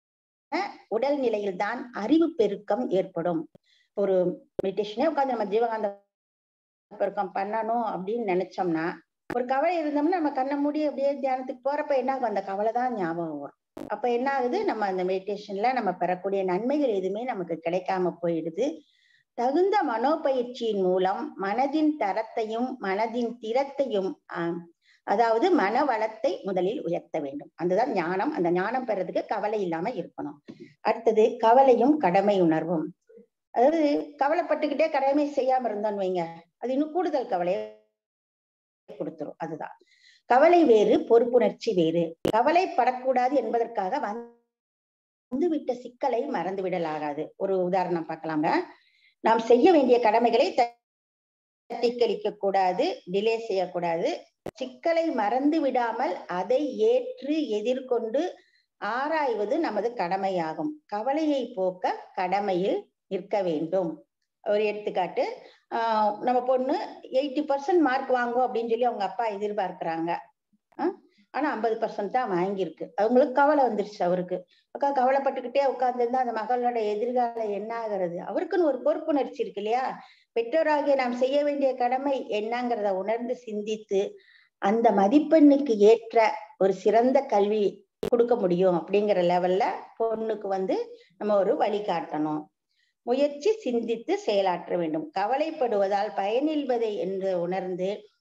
உடல் நிலையில் தான் அறிவு பெருக்கம் ஏற்படும் ஒரு மெடிடேஷனே உட்காந்து நம்ம ஜீவகாந்த பெருக்கம் பண்ணணும் அப்படின்னு நினைச்சோம்னா ஒரு கவலை இருந்தோம்னா நம்ம கண்ணை மூடி அப்படியே தியானத்துக்கு போறப்ப என்ன ஆகும் அந்த கவலை தான் ஞாபகம் வரும் அப்ப என்ன ஆகுது நம்ம அந்த மெடிடேஷன்ல நம்ம பெறக்கூடிய நன்மைகள் எதுவுமே நமக்கு கிடைக்காம போயிடுது தகுந்த மனோபயிற்சியின் மூலம் மனதின் தரத்தையும் மனதின் திறத்தையும் ஆஹ் அதாவது மன வளத்தை முதலில் உயர்த்த வேண்டும் அதுதான் ஞானம் அந்த ஞானம் பெறதுக்கு கவலை இல்லாம இருக்கணும் அடுத்தது கவலையும் கடமை உணர்வும் அதாவது கவலைப்பட்டுக்கிட்டே கடமை செய்யாம இருந்தோம்னு வைங்க அது இன்னும் கூடுதல் கவலையை கொடுத்துரும் அதுதான் கவலை வேறு பொறுப்புணர்ச்சி வேறு கவலைப்படக்கூடாது என்பதற்காக வந்துவிட்ட சிக்கலை மறந்து விடலாகாது ஒரு உதாரணம் பார்க்கலாங்க நாம் செய்ய வேண்டிய கடமைகளை தட்டி கழிக்க கூடாது டிலே செய்யக்கூடாது சிக்கலை மறந்து விடாமல் அதை ஏற்று எதிர்கொண்டு ஆராய்வது நமது கடமையாகும் கவலையை போக்க கடமையில் நிற்க வேண்டும் ஒரு எடுத்துக்காட்டு ஆஹ் நம்ம பொண்ணு எயிட்டி பர்சன்ட் மார்க் வாங்கும் அப்படின்னு சொல்லி அவங்க அப்பா எதிர்பார்க்கிறாங்க ஆனா ஐம்பது பர்சன்ட் தான் வாங்கியிருக்கு அவங்களுக்கு கவலை வந்துருச்சு அவருக்கு அக்கா கவலைப்பட்டுக்கிட்டே உட்கார்ந்துருந்தா அந்த மகளோட எதிர்காலம் என்ன ஆகிறது அவருக்குன்னு ஒரு பொறுப்புணர்ச்சி இருக்கு இல்லையா பெற்றோராகிய நாம் செய்ய வேண்டிய கடமை என்னங்கிறத உணர்ந்து சிந்தித்து அந்த மதிப்பெண்ணுக்கு ஏற்ற ஒரு சிறந்த கல்வி கொடுக்க முடியும் அப்படிங்கிற லெவல்ல பொண்ணுக்கு வந்து நம்ம ஒரு வழிகாட்டணும் முயற்சி சிந்தித்து செயலாற்ற வேண்டும் கவலைப்படுவதால் பயனில்வதை என்று உணர்ந்து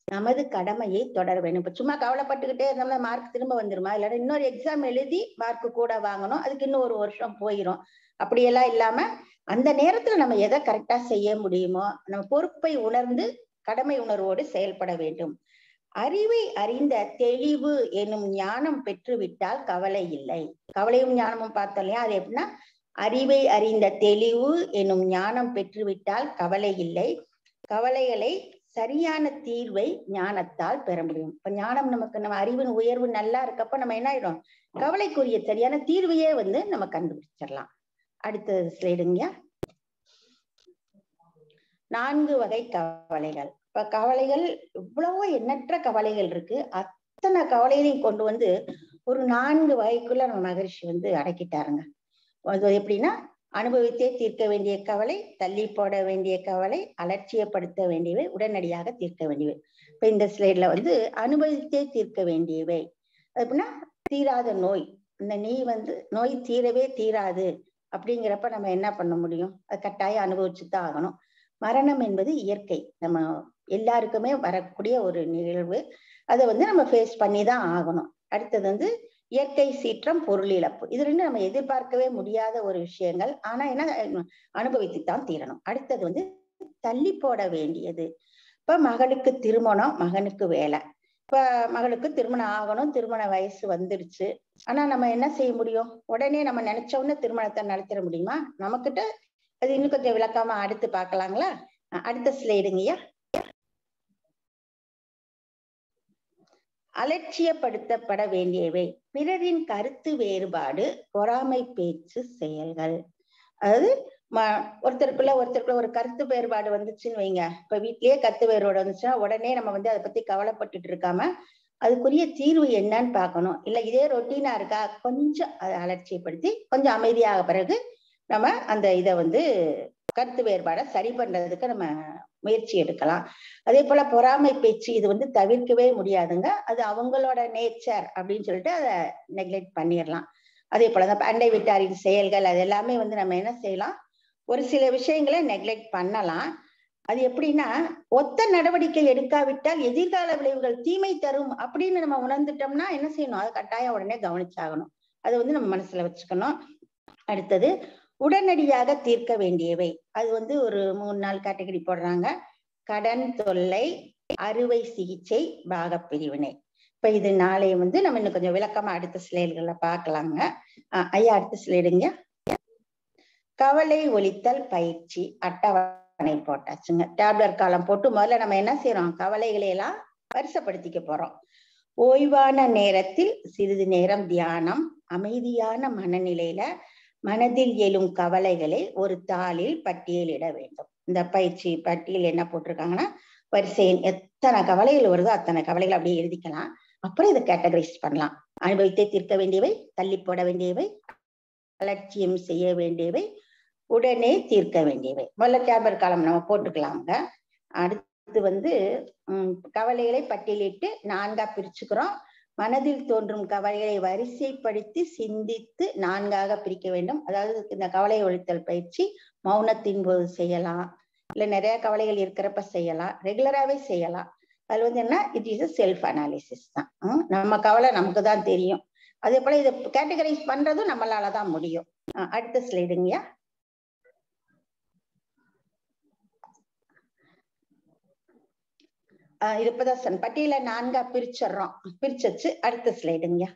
நமது கடமையை தொடர வேண்டும் இப்ப சும்மா கவலைப்பட்டுக்கிட்டே இருந்தோம்னா மார்க் திரும்ப வந்துருமா இல்லாட்டி இன்னொரு எக்ஸாம் எழுதி மார்க் கூட வாங்கணும் அதுக்கு இன்னும் ஒரு வருஷம் போயிரும் அப்படியெல்லாம் இல்லாம அந்த நேரத்துல நம்ம எதை கரெக்டா செய்ய முடியுமோ நம்ம பொறுப்பை உணர்ந்து கடமை உணர்வோடு செயல்பட வேண்டும் அறிவை அறிந்த தெளிவு எனும் ஞானம் பெற்றுவிட்டால் கவலை இல்லை கவலையும் ஞானமும் பார்த்தோம் இல்லையா அது எப்படின்னா அறிவை அறிந்த தெளிவு எனும் ஞானம் பெற்றுவிட்டால் கவலை இல்லை கவலைகளை சரியான தீர்வை ஞானத்தால் பெற முடியும் இப்ப ஞானம் நமக்கு நம்ம அறிவின் உயர்வு நல்லா இருக்கப்ப நம்ம என்ன ஆயிடும் கவலைக்குரிய சரியான தீர்வையே வந்து நம்ம கண்டுபிடிச்சிடலாம் அடுத்த ஸ்லைடுங்க நான்கு வகை கவலைகள் இப்ப கவலைகள் இவ்வளவோ எண்ணற்ற கவலைகள் இருக்கு அத்தனை கவலைகளையும் கொண்டு வந்து ஒரு நான்கு வகைக்குள்ள நம்ம மகரிஷி வந்து அடக்கிட்டாருங்க அது எப்படின்னா அனுபவித்தே தீர்க்க வேண்டிய கவலை தள்ளி போட வேண்டிய கவலை அலட்சியப்படுத்த வேண்டியவை உடனடியாக தீர்க்க வேண்டியவை இப்ப இந்த ஸ்லைட்ல வந்து அனுபவித்தே தீர்க்க வேண்டியவை அப்படின்னா தீராத நோய் இந்த நீ வந்து நோய் தீரவே தீராது அப்படிங்கிறப்ப நம்ம என்ன பண்ண முடியும் அது கட்டாயம் அனுபவிச்சுதான் ஆகணும் மரணம் என்பது இயற்கை நம்ம எல்லாருக்குமே வரக்கூடிய ஒரு நிகழ்வு அதை வந்து நம்ம ஃபேஸ் பண்ணி தான் ஆகணும் அடுத்தது வந்து இயற்கை சீற்றம் பொருள் இழப்பு இது ரெண்டு நம்ம எதிர்பார்க்கவே முடியாத ஒரு விஷயங்கள் ஆனா என்ன அனுபவித்துத்தான் தீரணும் அடுத்தது வந்து தள்ளி போட வேண்டியது இப்ப மகளுக்கு திருமணம் மகனுக்கு வேலை இப்ப மகளுக்கு திருமணம் ஆகணும் திருமண வயசு வந்துடுச்சு ஆனா நம்ம என்ன செய்ய முடியும் உடனே நம்ம நினைச்ச உடனே திருமணத்தை நடத்திட முடியுமா நமக்கிட்ட அது இன்னும் கொஞ்சம் விளக்கமா அடுத்து பார்க்கலாங்களா அடுத்த ஸ்லைடுங்கய்யா அலட்சியப்படுத்தப்பட வேண்டியவை பிறரின் கருத்து வேறுபாடு பொறாமை பேச்சு செயல்கள் அதாவது ஒருத்தருக்குள்ள ஒருத்தருக்குள்ள ஒரு கருத்து வேறுபாடு வந்துச்சுன்னு வைங்க இப்ப வீட்லயே கருத்து வேறுபாடு வந்துச்சுன்னா உடனே நம்ம வந்து அதை பத்தி கவலைப்பட்டுட்டு இருக்காம அதுக்குரிய தீர்வு என்னன்னு பார்க்கணும் இல்ல இதே ரொட்டீனா இருக்கா கொஞ்சம் அதை அலட்சியப்படுத்தி கொஞ்சம் அமைதியாக பிறகு நம்ம அந்த இதை வந்து கருத்து வேறுபாடை சரி பண்றதுக்கு நம்ம முயற்சி எடுக்கலாம் அதே போல பொறாமை பேச்சு இது வந்து தவிர்க்கவே முடியாதுங்க அது அவங்களோட நேச்சர் அப்படின்னு சொல்லிட்டு அதை நெக்லெக்ட் பண்ணிடலாம் அதே போலதான் அண்டை வீட்டாரின் செயல்கள் அது எல்லாமே வந்து நம்ம என்ன செய்யலாம் ஒரு சில விஷயங்களை நெக்லெக்ட் பண்ணலாம் அது எப்படின்னா ஒத்த நடவடிக்கை எடுக்காவிட்டால் எதிர்கால விளைவுகள் தீமை தரும் அப்படின்னு நம்ம உணர்ந்துட்டோம்னா என்ன செய்யணும் அதை கட்டாயம் உடனே கவனிச்சாகணும் அதை வந்து நம்ம மனசுல வச்சுக்கணும் அடுத்தது உடனடியாக தீர்க்க வேண்டியவை அது வந்து ஒரு மூணு நாள் கேட்டகரி போடுறாங்க கடன் தொல்லை அறுவை சிகிச்சை பாக பிரிவினை இப்ப இது நாளை வந்து நம்ம இன்னும் கொஞ்சம் விளக்கமா அடுத்த ஸ்லைடுகள்ல பாக்கலாங்க ஐயா அடுத்த ஸ்லைடுங்க கவலை ஒழித்தல் பயிற்சி அட்டவணை போட்டாச்சுங்க டேப்லெட் காலம் போட்டு முதல்ல நம்ம என்ன செய்யறோம் கவலைகளை எல்லாம் வரிசைப்படுத்திக்க போறோம் ஓய்வான நேரத்தில் சிறிது நேரம் தியானம் அமைதியான மனநிலையில மனதில் எழும் கவலைகளை ஒரு தாளில் பட்டியலிட வேண்டும் இந்த பயிற்சி பட்டியல் என்ன போட்டிருக்காங்கன்னா வரிசையின் எத்தனை கவலைகள் வருதோ அத்தனை கவலைகள் அப்படியே எழுதிக்கலாம் அப்புறம் இதை கேட்டகரைஸ் பண்ணலாம் அனுபவித்தே தீர்க்க வேண்டியவை தள்ளி போட வேண்டியவை அலட்சியம் செய்ய வேண்டியவை உடனே தீர்க்க வேண்டியவை முதல்ல டேபர் காலம் நம்ம போட்டுக்கலாங்க அடுத்து வந்து உம் கவலைகளை பட்டியலிட்டு நான்கா பிரிச்சுக்கிறோம் மனதில் தோன்றும் கவலைகளை வரிசைப்படுத்தி சிந்தித்து நான்காக பிரிக்க வேண்டும் அதாவது இந்த கவலை ஒழித்தல் பயிற்சி மௌனத்தின் போது செய்யலாம் இல்ல நிறைய கவலைகள் இருக்கிறப்ப செய்யலாம் ரெகுலராகவே செய்யலாம் அது வந்து என்ன இட் இஸ் செல்ஃப் அனாலிசிஸ் தான் நம்ம கவலை நமக்கு தான் தெரியும் அதே போல இதை கேட்டகரைஸ் பண்றதும் நம்மளால தான் முடியும் அடுத்த ஸ்லைடுங்கய்யா இருப்பதாசன் பட்டியல நான்கா பிரிச்சிடுறோம் பிரிச்சச்சு அடுத்த ஸ்லைடுங்கய்யா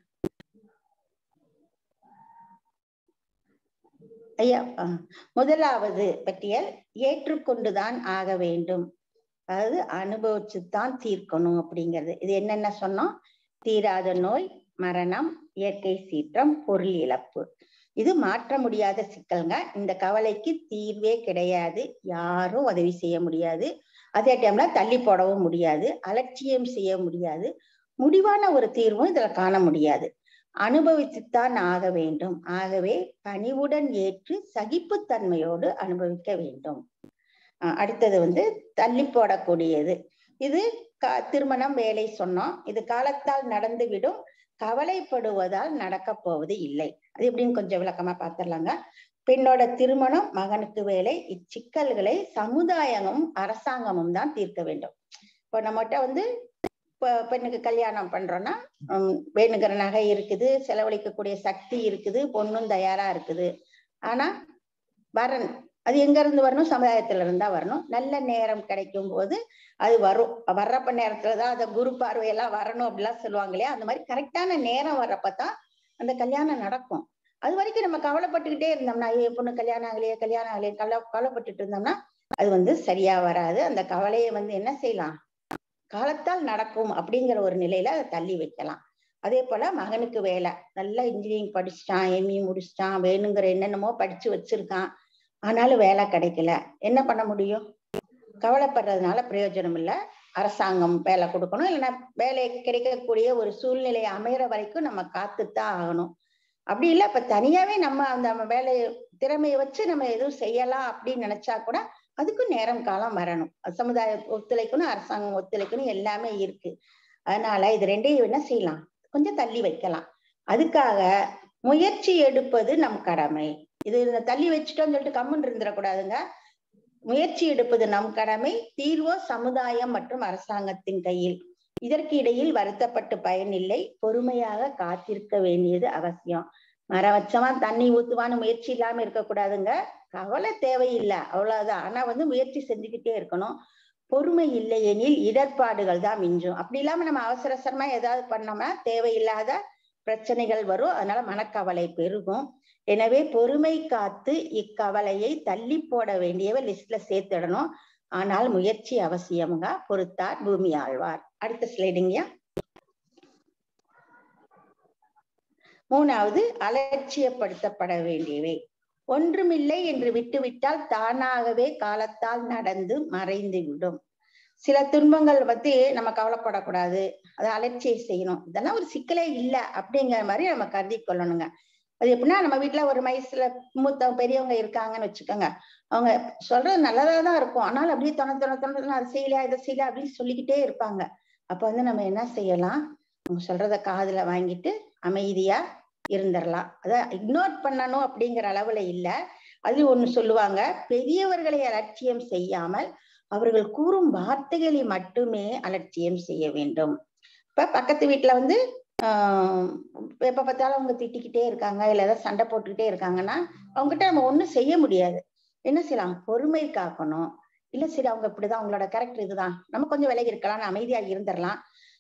ஐயா முதலாவது பட்டியல் ஏற்றுக்கொண்டுதான் ஆக வேண்டும் அதாவது அனுபவிச்சுதான் தீர்க்கணும் அப்படிங்கிறது இது என்னென்ன சொன்னோம் தீராத நோய் மரணம் இயற்கை சீற்றம் பொருள் இழப்பு இது மாற்ற முடியாத சிக்கல்ங்க இந்த கவலைக்கு தீர்வே கிடையாது யாரும் உதவி செய்ய முடியாது அதே டைம்ல தள்ளி போடவும் முடியாது அலட்சியம் செய்ய முடியாது முடிவான ஒரு தீர்வும் இதுல காண முடியாது அனுபவித்துத்தான் ஆக வேண்டும் ஆகவே பணிவுடன் ஏற்று சகிப்புத்தன்மையோடு அனுபவிக்க வேண்டும் அடுத்தது வந்து தள்ளி போடக்கூடியது இது திருமணம் வேலை சொன்னோம் இது காலத்தால் நடந்துவிடும் கவலைப்படுவதால் நடக்க போவது இல்லை அது எப்படின்னு கொஞ்சம் விளக்கமா பார்த்துடலாங்க பெண்ணோட திருமணம் மகனுக்கு வேலை இச்சிக்கல்களை சமுதாயமும் அரசாங்கமும் தான் தீர்க்க வேண்டும் இப்போ நம்மகிட்ட வந்து இப்போ பெண்ணுக்கு கல்யாணம் பண்றோம்னா ஹம், வேணுங்கிற நகை இருக்குது செலவழிக்கக்கூடிய சக்தி இருக்குது பொண்ணும் தயாரா இருக்குது ஆனா வரன் அது எங்க இருந்து வரணும் சமுதாயத்துல இருந்தா வரணும் நல்ல நேரம் கிடைக்கும் போது அது வரும் வர்றப்ப நேரத்துலதான் அந்த குரு பார்வையெல்லாம் வரணும் அப்படிலாம் சொல்லுவாங்க இல்லையா அந்த மாதிரி கரெக்டான நேரம் வர்றப்பதான் அந்த கல்யாணம் நடக்கும் அது வரைக்கும் நம்ம கவலைப்பட்டுக்கிட்டே இருந்தோம்னா ஐயோ பொண்ணு கல்யாணம் ஆகலையே கல்யாணம் ஆகலையே கவலை கவலைப்பட்டுட்டு இருந்தோம்னா அது வந்து சரியா வராது அந்த கவலையை வந்து என்ன செய்யலாம் காலத்தால் நடக்கும் அப்படிங்கிற ஒரு நிலையில அதை தள்ளி வைக்கலாம் அதே போல மகனுக்கு வேலை நல்லா இன்ஜினியரிங் படிச்சுட்டான் எம்இ முடிச்சிட்டான் வேணுங்கிற என்னென்னமோ படிச்சு வச்சிருக்கான் ஆனாலும் வேலை கிடைக்கல என்ன பண்ண முடியும் கவலைப்படுறதுனால பிரயோஜனம் இல்லை அரசாங்கம் வேலை கொடுக்கணும் இல்லைன்னா வேலை கிடைக்கக்கூடிய ஒரு சூழ்நிலை அமையற வரைக்கும் நம்ம காத்துத்தான் ஆகணும் அப்படி இல்லை இப்ப தனியாவே நம்ம அந்த வேலையை திறமையை வச்சு நம்ம எதுவும் செய்யலாம் அப்படின்னு நினைச்சா கூட அதுக்கும் நேரம் காலம் வரணும் அது சமுதாய ஒத்துழைக்கணும் அரசாங்கம் ஒத்துழைக்கணும் எல்லாமே இருக்கு அதனால இது ரெண்டையும் என்ன செய்யலாம் கொஞ்சம் தள்ளி வைக்கலாம் அதுக்காக முயற்சி எடுப்பது நம் கடமை இது இதை தள்ளி வச்சுட்டோம்னு சொல்லிட்டு கம்முன்னு இருந்துடக்கூடாதுங்க முயற்சி எடுப்பது நம் கடமை தீர்வோ சமுதாயம் மற்றும் அரசாங்கத்தின் கையில் இதற்கு இடையில் வருத்தப்பட்டு பயனில்லை பொறுமையாக காத்திருக்க வேண்டியது அவசியம் மரம் வச்சவன் தண்ணி ஊத்துவான்னு முயற்சி இல்லாம இருக்கக்கூடாதுங்க கவலை தேவையில்லை அவ்வளவுதான் ஆனா வந்து முயற்சி செஞ்சுக்கிட்டே இருக்கணும் பொறுமை இல்லையெனில் இடர்பாடுகள் தான் மிஞ்சும் அப்படி இல்லாம நம்ம அவசர அவசரமா ஏதாவது பண்ணோம்னா தேவையில்லாத பிரச்சனைகள் வரும் அதனால மனக்கவலை பெருகும் எனவே பொறுமை காத்து இக்கவலையை தள்ளி போட வேண்டியவ லிஸ்ட்ல சேர்த்துடணும் ஆனால் முயற்சி அவசியமுங்க பொறுத்தார் பூமி ஆழ்வார் அடுத்த ஸ்லைடுங்கய்யா மூணாவது அலட்சியப்படுத்தப்பட வேண்டியவை ஒன்றுமில்லை என்று விட்டுவிட்டால் தானாகவே காலத்தால் நடந்து மறைந்து விடும் சில துன்பங்கள் பத்தி நம்ம கவலைப்படக்கூடாது அதை அலட்சியம் செய்யணும் இதெல்லாம் ஒரு சிக்கலே இல்லை அப்படிங்கிற மாதிரி நம்ம கருதி கொள்ளணுங்க அது எப்படின்னா நம்ம வீட்டுல ஒரு வயசுல மூத்த பெரியவங்க இருக்காங்கன்னு வச்சுக்கோங்க அவங்க சொல்றது நல்லதா தான் இருக்கும் ஆனாலும் அப்படியே தொண தொண தொண அதை செய்யலையா இதை செய்யல அப்படின்னு சொல்லிக்கிட்டே இருப்பாங்க அப்ப வந்து நம்ம என்ன செய்யலாம் அவங்க சொல்றத காதுல வாங்கிட்டு அமைதியா இருந்துடலாம் அத இக்னோர் பண்ணணும் அப்படிங்கிற அளவுல இல்ல அது ஒண்ணு சொல்லுவாங்க பெரியவர்களை அலட்சியம் செய்யாமல் அவர்கள் கூறும் வார்த்தைகளை மட்டுமே அலட்சியம் செய்ய வேண்டும் இப்ப பக்கத்து வீட்டுல வந்து ஆஹ் எப்ப பார்த்தாலும் அவங்க திட்டிக்கிட்டே இருக்காங்க இல்ல ஏதாவது சண்டை போட்டுக்கிட்டே இருக்காங்கன்னா அவங்ககிட்ட நம்ம ஒண்ணும் செய்ய முடியாது என்ன செய்யலாம் பொறுமை காக்கணும் இல்ல சரி அவங்க இப்படிதான் அவங்களோட கேரக்டர் இதுதான் நம்ம கொஞ்சம் விலகி இருக்கலாம் அமைதியா இருந்துடலாம்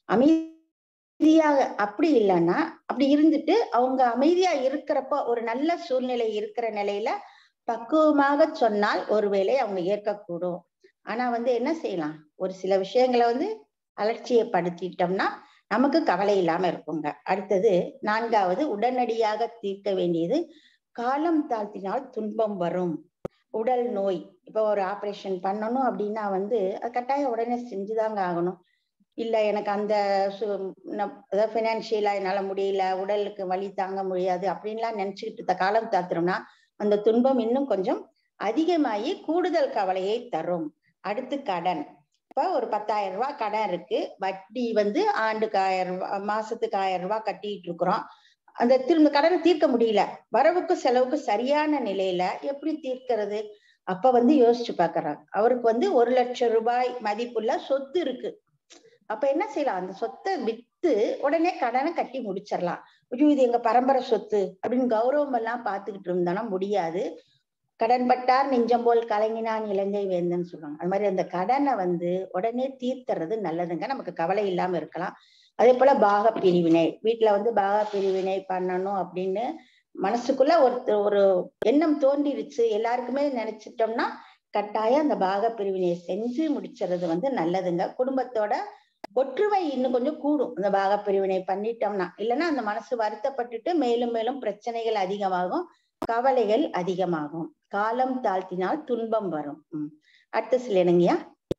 அமைதியாக அப்படி இல்லைன்னா அப்படி இருந்துட்டு அவங்க அமைதியா இருக்கிறப்ப ஒரு நல்ல சூழ்நிலை இருக்கிற நிலையில பக்குவமாக சொன்னால் ஒருவேளை அவங்க ஏற்கக்கூடும் ஆனா வந்து என்ன செய்யலாம் ஒரு சில விஷயங்களை வந்து அலட்சியப்படுத்திட்டோம்னா நமக்கு கவலை இல்லாம இருக்குங்க அடுத்தது நான்காவது உடனடியாக தீர்க்க வேண்டியது காலம் தாழ்த்தினால் துன்பம் வரும் உடல் நோய் இப்ப ஒரு ஆபரேஷன் பண்ணணும் அப்படின்னா வந்து அது கட்டாயம் உடனே செஞ்சுதாங்க ஆகணும் இல்ல எனக்கு அந்த அதாவது பினான்சியலா என்னால முடியல உடலுக்கு வலி தாங்க முடியாது அப்படின்லாம் நினைச்சுக்கிட்டு இருந்த காலம் தாத்துறோம்னா அந்த துன்பம் இன்னும் கொஞ்சம் அதிகமாகி கூடுதல் கவலையை தரும் அடுத்து கடன் இப்ப ஒரு பத்தாயிரம் ரூபாய் கடன் இருக்கு வட்டி வந்து ஆண்டுக்கு ஆயிரம் ரூபாய் மாசத்துக்கு ஆயிரம் ரூபாய் கட்டிட்டு இருக்கிறோம் அந்த திரும்ப கடனை தீர்க்க முடியல வரவுக்கு செலவுக்கு சரியான நிலையில எப்படி தீர்க்கிறது அப்ப வந்து யோசிச்சு பாக்குறாங்க அவருக்கு வந்து ஒரு லட்சம் ரூபாய் மதிப்புள்ள சொத்து இருக்கு அப்ப என்ன செய்யலாம் அந்த சொத்தை வித்து உடனே கடனை கட்டி முடிச்சிடலாம் ஐயோ இது எங்க பரம்பரை சொத்து அப்படின்னு கௌரவம் எல்லாம் பாத்துக்கிட்டு இருந்தோம்னா முடியாது கடன்பட்டார் நெஞ்சம் போல் கலங்கினான் இலங்கை வேந்தன்னு சொல்லுவாங்க அது மாதிரி அந்த கடனை வந்து உடனே தீர்த்துறது நல்லதுங்க நமக்கு கவலை இல்லாம இருக்கலாம் அதே போல பாக பிரிவினை வீட்டுல வந்து பாக பிரிவினை பண்ணணும் அப்படின்னு மனசுக்குள்ள ஒரு ஒரு எண்ணம் தோன்றிடுச்சு எல்லாருக்குமே நினைச்சிட்டோம்னா கட்டாயம் அந்த பாக பிரிவினையை செஞ்சு முடிச்சுறது வந்து நல்லதுங்க குடும்பத்தோட ஒற்றுமை இன்னும் கொஞ்சம் கூடும் அந்த பாக பிரிவினை பண்ணிட்டோம்னா இல்லைன்னா அந்த மனசு வருத்தப்பட்டுட்டு மேலும் மேலும் பிரச்சனைகள் அதிகமாகும் கவலைகள் அதிகமாகும் காலம் தாழ்த்தினால் துன்பம் வரும் உம் அடுத்த சில என்னங்கய்யா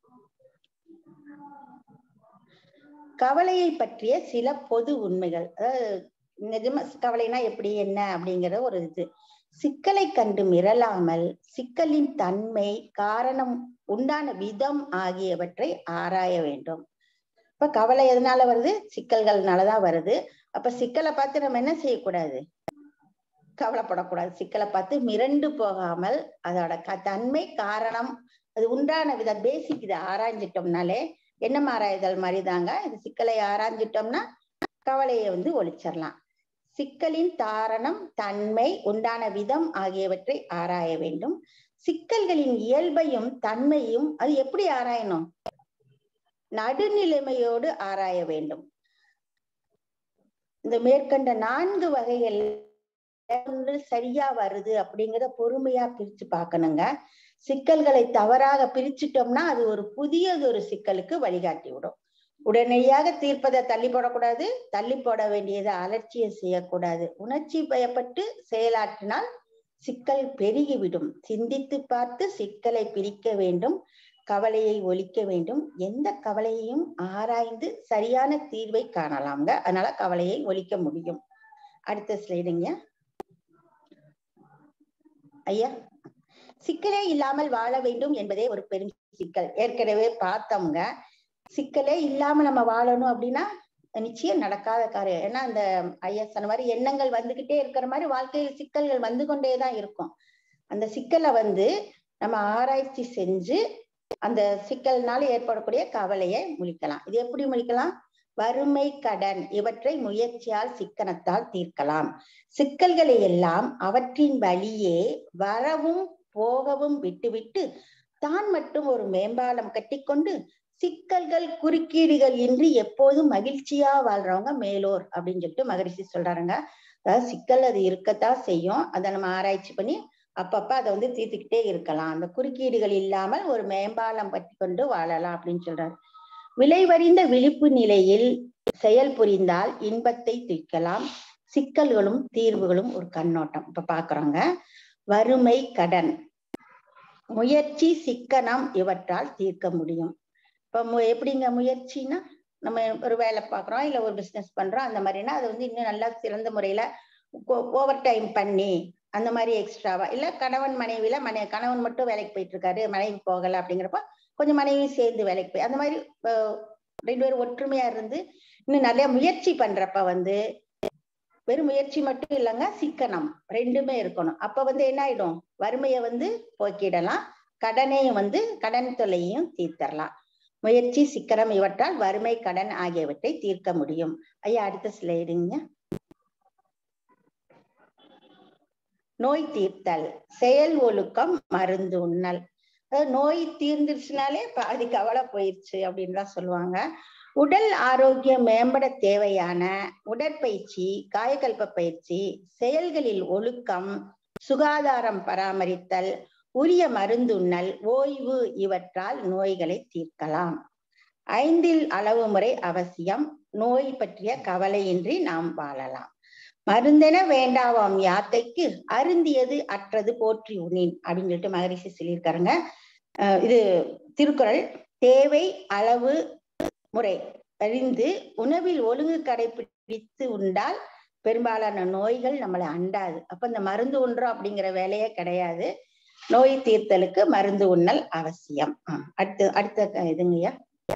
கவலையை பற்றிய சில பொது உண்மைகள் அதாவது நிஜமா கவலைனா எப்படி என்ன அப்படிங்கிற ஒரு இது சிக்கலை கண்டு மிரளாமல் சிக்கலின் தன்மை காரணம் உண்டான விதம் ஆகியவற்றை ஆராய வேண்டும் இப்ப கவலை எதனால வருது சிக்கல்கள்னாலதான் வருது அப்ப சிக்கலை பார்த்து நம்ம என்ன செய்யக்கூடாது கவலைப்படக்கூடாது சிக்கலை பார்த்து மிரண்டு போகாமல் அதோட க தன்மை காரணம் அது உண்டான வித பேசிக் இதை ஆராய்ஞ்சிட்டோம்னாலே எண்ணம் ஆராய்தல் மாதிரி தாங்க இது சிக்கலை ஆராய்ஞ்சிட்டோம்னா கவலையை வந்து ஒழிச்சிடலாம் சிக்கலின் தாரணம் தன்மை உண்டான விதம் ஆகியவற்றை ஆராய வேண்டும் சிக்கல்களின் இயல்பையும் தன்மையும் அது எப்படி ஆராயணும் நடுநிலைமையோடு ஆராய வேண்டும் இந்த மேற்கண்ட நான்கு வகைகள் ஒன்று சரியா வருது அப்படிங்கிறத பொறுமையா பிரிச்சு பார்க்கணுங்க சிக்கல்களை தவறாக பிரிச்சுட்டோம்னா அது ஒரு புதியது ஒரு சிக்கலுக்கு வழிகாட்டி விடும் உடனடியாக தீர்ப்பதை தள்ளி போடக்கூடாது தள்ளி போட வேண்டியதை அலட்சியம் செய்யக்கூடாது உணர்ச்சி பயப்பட்டு செயலாற்றினால் சிக்கல் பெருகிவிடும் சிந்தித்து பார்த்து சிக்கலை பிரிக்க வேண்டும் கவலையை ஒழிக்க வேண்டும் எந்த கவலையையும் ஆராய்ந்து சரியான தீர்வை காணலாம்ங்க அதனால கவலையை ஒழிக்க முடியும் அடுத்த ஸ்லைடுங்க ஐயா சிக்கலே இல்லாமல் வாழ வேண்டும் என்பதே ஒரு பெரும் சிக்கல் ஏற்கனவே பார்த்தோம்ங்க சிக்கலே இல்லாம நம்ம வாழணும் அப்படின்னா நிச்சயம் நடக்காத காரியம் ஏன்னா அந்த ஐயா சொன்ன மாதிரி எண்ணங்கள் வந்துகிட்டே இருக்கிற மாதிரி வாழ்க்கையில் சிக்கல்கள் வந்து கொண்டேதான் இருக்கும் அந்த சிக்கலை வந்து நம்ம ஆராய்ச்சி செஞ்சு அந்த சிக்கல்னால ஏற்படக்கூடிய கவலையை முழிக்கலாம் இது எப்படி முழிக்கலாம் வறுமை கடன் இவற்றை முயற்சியால் சிக்கனத்தால் தீர்க்கலாம் சிக்கல்களை எல்லாம் அவற்றின் வழியே வரவும் போகவும் விட்டுவிட்டு தான் மட்டும் ஒரு மேம்பாலம் கட்டிக்கொண்டு சிக்கல்கள் குறுக்கீடுகள் இன்றி எப்போதும் மகிழ்ச்சியா வாழ்றவங்க மேலோர் அப்படின்னு சொல்லிட்டு மகரிஷி சொல்றாருங்க அதாவது சிக்கல் அது இருக்கத்தான் செய்யும் அதை நம்ம ஆராய்ச்சி பண்ணி அப்பப்ப அதை வந்து தீர்த்துக்கிட்டே இருக்கலாம் அந்த குறுக்கீடுகள் இல்லாமல் ஒரு மேம்பாலம் பற்றி கொண்டு வாழலாம் அப்படின்னு சொல்றாரு விளைவறிந்த விழிப்பு நிலையில் செயல் புரிந்தால் இன்பத்தை தூக்கலாம் சிக்கல்களும் தீர்வுகளும் ஒரு கண்ணோட்டம் இப்ப பாக்குறோங்க வறுமை கடன் முயற்சி சிக்கனம் இவற்றால் தீர்க்க முடியும் இப்ப மு எப்படிங்க முயற்சினா நம்ம ஒரு வேலை பார்க்குறோம் இல்லை ஒரு பிஸ்னஸ் பண்றோம் அந்த மாதிரினா அது வந்து இன்னும் நல்லா சிறந்த முறையில ஓவர் டைம் பண்ணி அந்த மாதிரி எக்ஸ்ட்ராவா இல்ல கணவன் மனைவில மனை கணவன் மட்டும் வேலைக்கு போயிட்டு இருக்காரு மனைவி போகல அப்படிங்கிறப்ப கொஞ்சம் மனைவியும் சேர்ந்து வேலைக்கு போய் அந்த மாதிரி ரெண்டு பேரும் ஒற்றுமையா இருந்து இன்னும் நிறைய முயற்சி பண்றப்ப வந்து வெறும் முயற்சி மட்டும் இல்லைங்க சிக்கனம் ரெண்டுமே இருக்கணும் அப்ப வந்து என்ன ஆயிடும் வறுமையை வந்து போக்கிடலாம் கடனையும் வந்து கடன் தொல்லையும் தீர்த்தரலாம் முயற்சி சிக்கனம் இவற்றால் வறுமை கடன் ஆகியவற்றை தீர்க்க முடியும் ஐயா அடுத்த ஸ்லைடுங்க நோய் தீர்த்தல் செயல் ஒழுக்கம் மருந்து உண்ணல் அதாவது நோய் தீர்ந்துருச்சுனாலே பாதி கவலை போயிடுச்சு அப்படின்லாம் சொல்லுவாங்க உடல் ஆரோக்கியம் மேம்பட தேவையான உடற்பயிற்சி காயக்கல்ப பயிற்சி செயல்களில் ஒழுக்கம் சுகாதாரம் பராமரித்தல் உரிய மருந்துண்ணல் ஓய்வு இவற்றால் நோய்களை தீர்க்கலாம் ஐந்தில் அளவு முறை அவசியம் நோய் பற்றிய கவலையின்றி நாம் வாழலாம் மருந்தென வேண்டாவாம் யாத்தைக்கு அருந்தியது அற்றது போற்றி உனின் அப்படின்னு சொல்லிட்டு மகரிஷி சொல்லியிருக்காருங்க இது திருக்குறள் தேவை அளவு முறை அறிந்து உணவில் ஒழுங்கு கடைபிடித்து உண்டால் பெரும்பாலான நோய்கள் நம்மளை அண்டாது அப்ப இந்த மருந்து உண்றோம் அப்படிங்கிற வேலையே கிடையாது நோய் தீர்த்தலுக்கு மருந்து உண்ணல் அவசியம் அடுத்து அடுத்த இதுங்கய்யா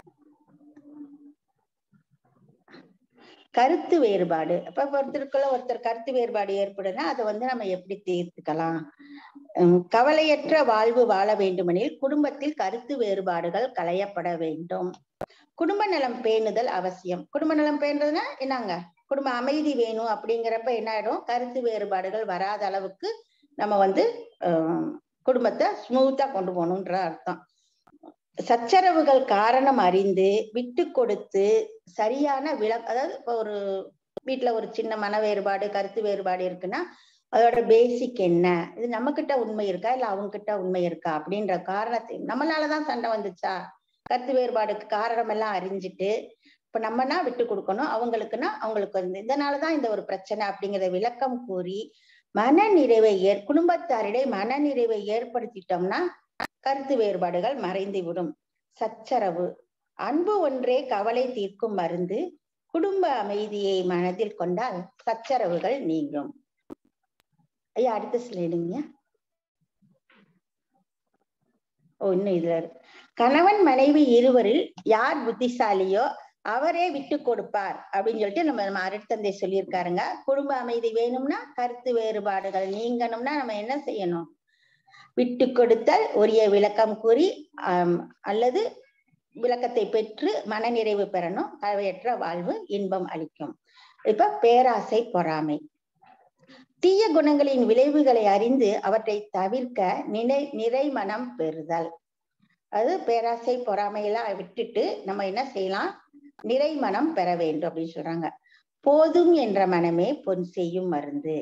கருத்து வேறுபாடு அப்ப ஒருத்தருக்குள்ள ஒருத்தர் கருத்து வேறுபாடு ஏற்படுனா அதை வந்து நம்ம எப்படி தீர்த்துக்கலாம் கவலையற்ற வாழ்வு வாழ வேண்டுமெனில் குடும்பத்தில் கருத்து வேறுபாடுகள் களையப்பட வேண்டும் குடும்ப நலம் பேணுதல் அவசியம் குடும்ப நலம் பேணுறதுன்னா என்னங்க குடும்ப அமைதி வேணும் அப்படிங்கிறப்ப என்ன ஆயிடும் கருத்து வேறுபாடுகள் வராத அளவுக்கு நம்ம வந்து குடும்பத்தை ஸ்மூத்தா கொண்டு போகணுன்ற அர்த்தம் சச்சரவுகள் காரணம் அறிந்து விட்டு கொடுத்து சரியான விள அதாவது இப்போ ஒரு வீட்டுல ஒரு சின்ன மன வேறுபாடு கருத்து வேறுபாடு இருக்குன்னா அதோட பேசிக் என்ன இது நம்ம கிட்ட உண்மை இருக்கா இல்ல அவங்க கிட்ட உண்மை இருக்கா அப்படின்ற காரணத்தை நம்மளாலதான் சண்டை வந்துச்சா கருத்து வேறுபாடுக்கு காரணம் எல்லாம் அறிஞ்சிட்டு இப்ப நம்மனா விட்டு கொடுக்கணும் அவங்களுக்குன்னா அவங்களுக்கு வந்து இதனாலதான் இந்த ஒரு பிரச்சனை அப்படிங்கிற விளக்கம் கூறி மன நிறைவை ஏற் குடும்பத்தாரிடையே மன நிறைவை ஏற்படுத்திட்டோம்னா கருத்து வேறுபாடுகள் மறைந்து விடும் சச்சரவு அன்பு ஒன்றே கவலை தீர்க்கும் மருந்து குடும்ப அமைதியை மனதில் கொண்டால் சச்சரவுகள் நீங்கும் ஐயா அடுத்த ஸ்லைடுங்க ஓ இன்னும் இதுல கணவன் மனைவி இருவரில் யார் புத்திசாலியோ அவரே விட்டு கொடுப்பார் அப்படின்னு சொல்லிட்டு நம்ம நம்ம அருட்தந்தை சொல்லியிருக்காருங்க குடும்ப அமைதி வேணும்னா கருத்து வேறுபாடுகள் நீங்கணும்னா நம்ம என்ன செய்யணும் விட்டு கொடுத்தல் உரிய விளக்கம் கூறி அல்லது விளக்கத்தை பெற்று மனநிறைவு பெறணும் கவலையற்ற வாழ்வு இன்பம் அளிக்கும் இப்ப பேராசை பொறாமை தீய குணங்களின் விளைவுகளை அறிந்து அவற்றை தவிர்க்க நினை நிறைமனம் பெறுதல் அது பேராசை பொறாமையெல்லாம் விட்டுட்டு நம்ம என்ன செய்யலாம் நிறைமனம் பெற வேண்டும் அப்படின்னு சொல்றாங்க போதும் என்ற மனமே பொன் செய்யும் மருந்து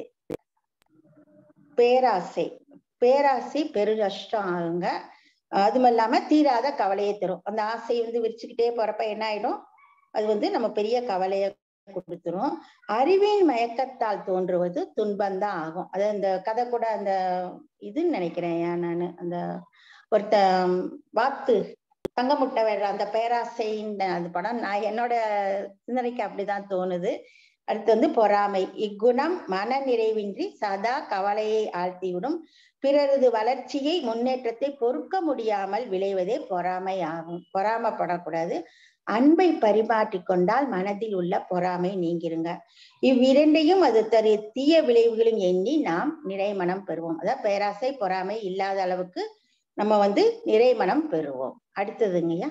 பேராசை பேராசை பெருநஷ்டம் ஆகுங்க அதுவும் இல்லாம தீராத கவலையை தரும் அந்த ஆசை வந்து விரிச்சுக்கிட்டே போறப்ப என்ன ஆயிடும் அது வந்து நம்ம பெரிய கவலைய கொடுத்துரும் அறிவின் மயக்கத்தால் தோன்றுவது துன்பம்தான் ஆகும் அது அந்த கதை கூட அந்த இதுன்னு நினைக்கிறேன் ஏன் நானு அந்த ஒருத்த வாத்து தங்க முட்டை வேற அந்த பேராசைன்னு அந்த படம் நான் என்னோட சிந்தனைக்கு அப்படிதான் தோணுது அடுத்து வந்து பொறாமை இக்குணம் மன நிறைவின்றி சதா கவலையை ஆழ்த்திவிடும் பிறரது வளர்ச்சியை முன்னேற்றத்தை பொறுக்க முடியாமல் விளைவதே பொறாமை ஆகும் பொறாமப்படக்கூடாது அன்பை பரிமாற்றி கொண்டால் மனதில் உள்ள பொறாமை நீங்கிருங்க இவ்விரண்டையும் அது தரு தீய விளைவுகளும் எண்ணி நாம் நிறைமனம் பெறுவோம் அதாவது பேராசை பொறாமை இல்லாத அளவுக்கு நம்ம வந்து நிறைமனம் பெறுவோம் அடுத்ததுங்கய்யா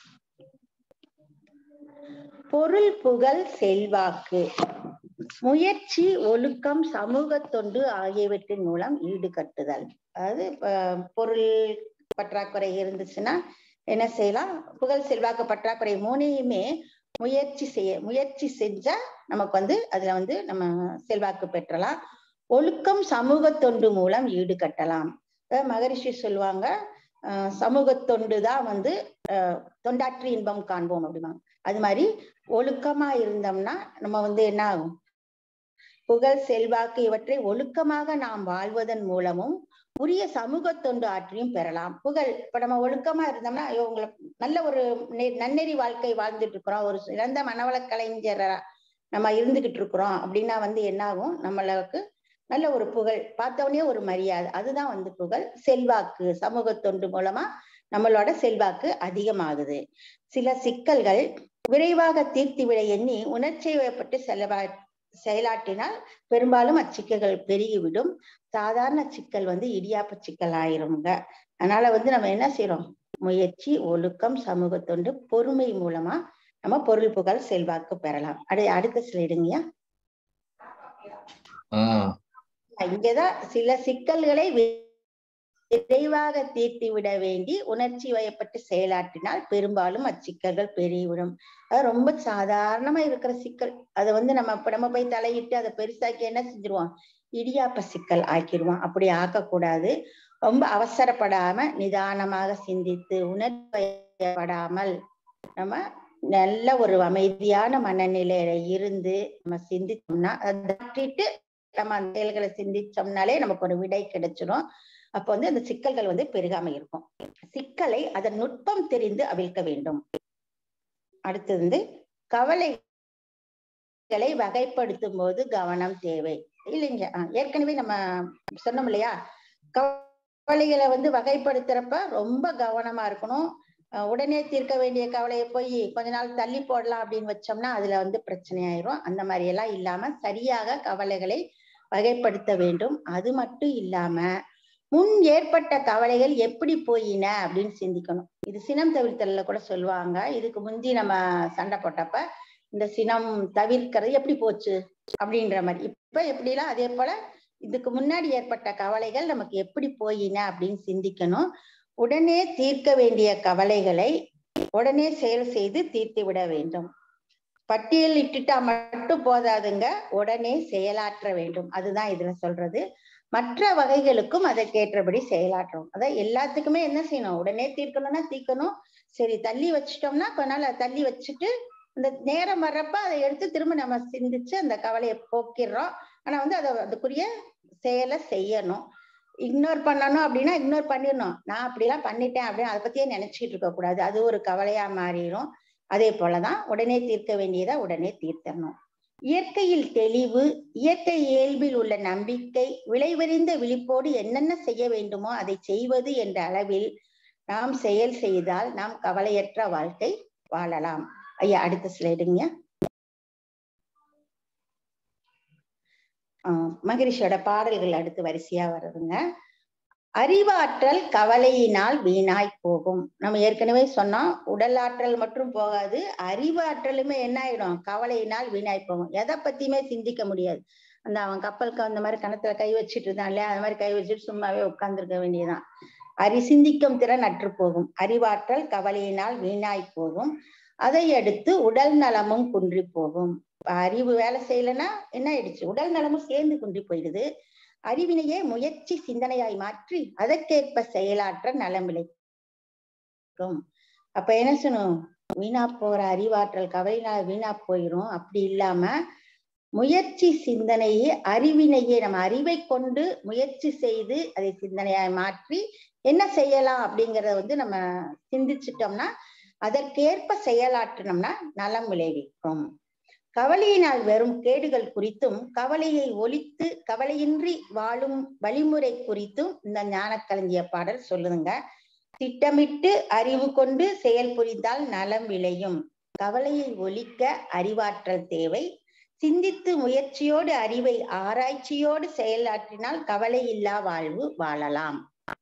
பொருள் புகழ் செல்வாக்கு முயற்சி ஒழுக்கம் சமூக தொண்டு ஆகியவற்றின் மூலம் ஈடுகட்டுதல் அதாவது பொருள் பற்றாக்குறை இருந்துச்சுன்னா என்ன செய்யலாம் புகழ் செல்வாக்கு பற்றாக்குறை மூணையுமே முயற்சி செய்ய முயற்சி செஞ்சா நமக்கு வந்து அதுல வந்து நம்ம செல்வாக்கு பெற்றலாம் ஒழுக்கம் சமூக தொண்டு மூலம் ஈடுகட்டலாம் மகரிஷி சொல்லுவாங்க சமூக தொண்டு தான் வந்து தொண்டாற்றி இன்பம் காண்போம் அப்படிம்பாங்க அது மாதிரி ஒழுக்கமா இருந்தோம்னா நம்ம வந்து என்ன ஆகும் புகழ் செல்வாக்கு இவற்றை ஒழுக்கமாக நாம் வாழ்வதன் மூலமும் உரிய சமூக தொண்டு ஆற்றியும் பெறலாம் புகழ் இப்ப நம்ம ஒழுக்கமா இருந்தோம்னா ஐயோ உங்களை நல்ல ஒரு நன்னெறி வாழ்க்கை வாழ்ந்துட்டு இருக்கிறோம் ஒரு சிறந்த மனவள கலைஞரா நம்ம இருந்துகிட்டு இருக்கிறோம் அப்படின்னா வந்து என்ன ஆகும் நம்மளுக்கு நல்ல ஒரு புகழ் பார்த்தவொடனே ஒரு மரியாதை அதுதான் வந்து புகழ் செல்வாக்கு சமூக தொண்டு மூலமா நம்மளோட செல்வாக்கு அதிகமாகுது சில சிக்கல்கள் விரைவாக தீர்த்துவிட எண்ணி உணர்ச்சி வயப்பட்டு செலவா செயலாற்றினால் பெரும்பாலும் அச்சிக்கல்கள் பெருகிவிடும் சாதாரண சிக்கல் வந்து இடியாப்ப சிக்கல் ஆயிருங்க அதனால வந்து நம்ம என்ன செய்யறோம் முயற்சி ஒழுக்கம் சமூக தொண்டு பொறுமை மூலமா நம்ம பொருள் புகழ் செல்வாக்கு பெறலாம் அடை அடுத்த ஸ்லைடுங்கய்யா இங்கதான் சில சிக்கல்களை விரைவாக தீர்த்து விட வேண்டி உணர்ச்சி வயப்பட்டு செயலாற்றினால் பெரும்பாலும் அச்சிக்கல்கள் பெருகிவிடும் அது ரொம்ப சாதாரணமா இருக்கிற சிக்கல் அதை வந்து நம்ம இப்ப நம்ம போய் தலையிட்டு அதை பெருசாக்கி என்ன செஞ்சிருவோம் இடியாப்ப சிக்கல் ஆக்கிடுவோம் அப்படி ஆக்கக்கூடாது ரொம்ப அவசரப்படாம நிதானமாக சிந்தித்து உணர்வயப்படாமல் நம்ம நல்ல ஒரு அமைதியான மனநிலையில இருந்து நம்ம சிந்திச்சோம்னா அதை மாற்றிட்டு நம்ம அந்த செயல்களை சிந்திச்சோம்னாலே நமக்கு ஒரு விடை கிடைச்சிடும் அப்ப வந்து அந்த சிக்கல்கள் வந்து பெருகாம இருக்கும் சிக்கலை அதன் நுட்பம் தெரிந்து அவிழ்க்க வேண்டும் அடுத்தது வந்து கவலைகளை வகைப்படுத்தும் போது கவனம் தேவை இல்லைங்க ஏற்கனவே நம்ம சொன்னோம் இல்லையா கவலைகளை வந்து வகைப்படுத்துறப்ப ரொம்ப கவனமா இருக்கணும் உடனே தீர்க்க வேண்டிய கவலையை போய் கொஞ்ச நாள் தள்ளி போடலாம் அப்படின்னு வச்சோம்னா அதுல வந்து பிரச்சனை ஆயிரும் அந்த மாதிரி எல்லாம் இல்லாம சரியாக கவலைகளை வகைப்படுத்த வேண்டும் அது மட்டும் இல்லாம முன் ஏற்பட்ட கவலைகள் எப்படி போயின அப்படின்னு சிந்திக்கணும் இது சினம் தவிர்த்தல்ல கூட சொல்லுவாங்க இதுக்கு முந்தி நம்ம சண்டை போட்டப்ப இந்த சினம் தவிர்க்கிறது எப்படி போச்சு அப்படின்ற மாதிரி இப்ப எப்படிலாம் அதே போல இதுக்கு முன்னாடி ஏற்பட்ட கவலைகள் நமக்கு எப்படி போயின அப்படின்னு சிந்திக்கணும் உடனே தீர்க்க வேண்டிய கவலைகளை உடனே செயல் செய்து தீர்த்து விட வேண்டும் பட்டியல் இட்டுட்டா மட்டும் போதாதுங்க உடனே செயலாற்ற வேண்டும் அதுதான் இதுல சொல்றது மற்ற வகைகளுக்கும் அதற்கேற்றபடி செயலாற்றணும் அதான் எல்லாத்துக்குமே என்ன செய்யணும் உடனே தீர்க்கணும்னா தீர்க்கணும் சரி தள்ளி வச்சிட்டோம்னா கொஞ்ச நாள் தள்ளி வச்சுட்டு அந்த நேரம் வர்றப்ப அதை எடுத்து திரும்ப நம்ம சிந்திச்சு அந்த கவலையை போக்கிடுறோம் ஆனா வந்து அதை அதுக்குரிய செயலை செய்யணும் இக்னோர் பண்ணணும் அப்படின்னா இக்னோர் பண்ணிடணும் நான் அப்படிலாம் பண்ணிட்டேன் அப்படின்னு அதை பத்தியே நினைச்சிட்டு இருக்க கூடாது அது ஒரு கவலையா மாறிடும் அதே போலதான் உடனே தீர்க்க வேண்டியதை உடனே தீர்த்தரணும் இயற்கையில் தெளிவு இயற்கை இயல்பில் உள்ள நம்பிக்கை விளைவறிந்த விழிப்போடு என்னென்ன செய்ய வேண்டுமோ அதை செய்வது என்ற அளவில் நாம் செயல் செய்தால் நாம் கவலையற்ற வாழ்க்கை வாழலாம் ஐயா அடுத்த ஸ்லைடுங்க மகிழ்ச்சியோட பாடல்கள் அடுத்து வரிசையா வருதுங்க அறிவாற்றல் கவலையினால் வீணாய் போகும் நம்ம ஏற்கனவே சொன்னோம் உடல் ஆற்றல் மட்டும் போகாது அறிவாற்றலுமே என்ன ஆயிடும் கவலையினால் வீணாய் போகும் எதை பத்தியுமே சிந்திக்க முடியாது அந்த அவன் கப்பலுக்கு அந்த மாதிரி கணத்துல கை வச்சுட்டு இருந்தான் இல்லையா அந்த மாதிரி கை வச்சுட்டு சும்மாவே உட்கார்ந்துருக்க வேண்டியதுதான் அறி சிந்திக்கும் திறன் அற்று போகும் அறிவாற்றல் கவலையினால் வீணாய் போகும் அதை அடுத்து உடல் நலமும் குன்றி போகும் அறிவு வேலை செய்யலைன்னா என்ன ஆயிடுச்சு உடல் நலமும் சேர்ந்து குன்றி போயிடுது அறிவினையே முயற்சி சிந்தனையாய் மாற்றி அதற்கேற்ப செயலாற்ற நலம் விளைக்கும் அப்ப என்ன சொல்லணும் வீணா போற அறிவாற்றல் கவலையினால் வீணா போயிரும் அப்படி இல்லாம முயற்சி சிந்தனையே அறிவினையே நம்ம அறிவை கொண்டு முயற்சி செய்து அதை சிந்தனையாய் மாற்றி என்ன செய்யலாம் அப்படிங்கறத வந்து நம்ம சிந்திச்சிட்டோம்னா அதற்கேற்ப செயலாற்றினோம்னா நலம் விளைவிக்கும் கவலையினால் வரும் கேடுகள் குறித்தும் கவலையை ஒழித்து கவலையின்றி வாழும் வழிமுறை குறித்தும் இந்த ஞானக்களஞ்சிய பாடல் சொல்லுதுங்க திட்டமிட்டு அறிவு கொண்டு செயல் புரிந்தால் நலம் விளையும் கவலையை ஒழிக்க அறிவாற்றல் தேவை சிந்தித்து முயற்சியோடு அறிவை ஆராய்ச்சியோடு செயலாற்றினால் கவலை இல்லா வாழ்வு வாழலாம்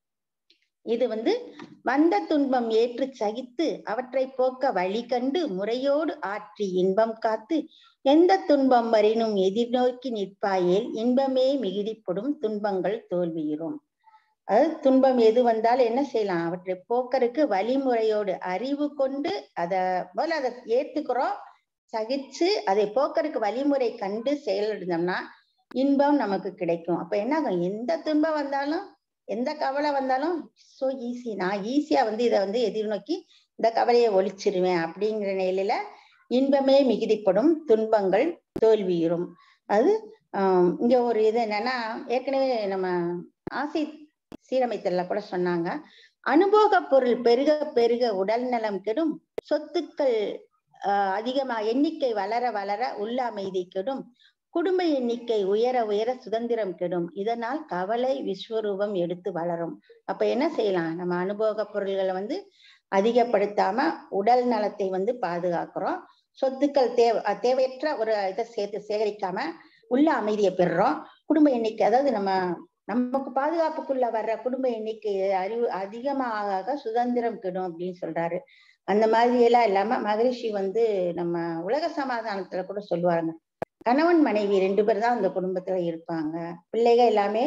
இது வந்து வந்த துன்பம் ஏற்று சகித்து அவற்றை போக்க வழி கண்டு முறையோடு ஆற்றி இன்பம் காத்து எந்த துன்பம் வரினும் எதிர்நோக்கி நிற்பாயேல் இன்பமே மிகுதிப்படும் துன்பங்கள் தோல்வியுறும் அதாவது துன்பம் எது வந்தாலும் என்ன செய்யலாம் அவற்றை போக்கறதுக்கு வழிமுறையோடு அறிவு கொண்டு அத போல அதை ஏத்துக்கிறோம் சகிச்சு அதை போக்கறதுக்கு வழிமுறை கண்டு செயலிருந்தோம்னா இன்பம் நமக்கு கிடைக்கும் அப்ப என்ன ஆகும் எந்த துன்பம் வந்தாலும் எந்த கவலை வந்தாலும் சோ ஈஸி நான் ஈஸியா வந்து இதை வந்து எதிர்நோக்கி இந்த கவலையை ஒழிச்சிருவேன் அப்படிங்கிற நிலையில இன்பமே மிகுதிப்படும் துன்பங்கள் தோல்வியுறும் அது ஆஹ் இங்க ஒரு இது என்னன்னா ஏற்கனவே நம்ம ஆசை சீரமைத்தல்ல கூட சொன்னாங்க அனுபோக பொருள் பெருக பெருக உடல் நலம் கெடும் சொத்துக்கள் ஆஹ் அதிகமா எண்ணிக்கை வளர வளர உள்ள அமைதி கெடும் குடும்ப எண்ணிக்கை உயர உயர சுதந்திரம் கெடும் இதனால் கவலை விஸ்வரூபம் எடுத்து வளரும் அப்ப என்ன செய்யலாம் நம்ம அனுபவ பொருள்களை வந்து அதிகப்படுத்தாம உடல் நலத்தை வந்து பாதுகாக்கிறோம் சொத்துக்கள் தேவை தேவையற்ற ஒரு இதை சேர்த்து சேகரிக்காம உள்ள அமைதியை பெறுறோம் குடும்ப எண்ணிக்கை அதாவது நம்ம நமக்கு பாதுகாப்புக்குள்ள வர்ற குடும்ப எண்ணிக்கை அறிவு அதிகமாக சுதந்திரம் கெடும் அப்படின்னு சொல்றாரு அந்த மாதிரி எல்லாம் இல்லாம மகரிஷி வந்து நம்ம உலக சமாதானத்துல கூட சொல்லுவாங்க கணவன் மனைவி ரெண்டு பேர் தான் அந்த குடும்பத்துல இருப்பாங்க பிள்ளைகள் எல்லாமே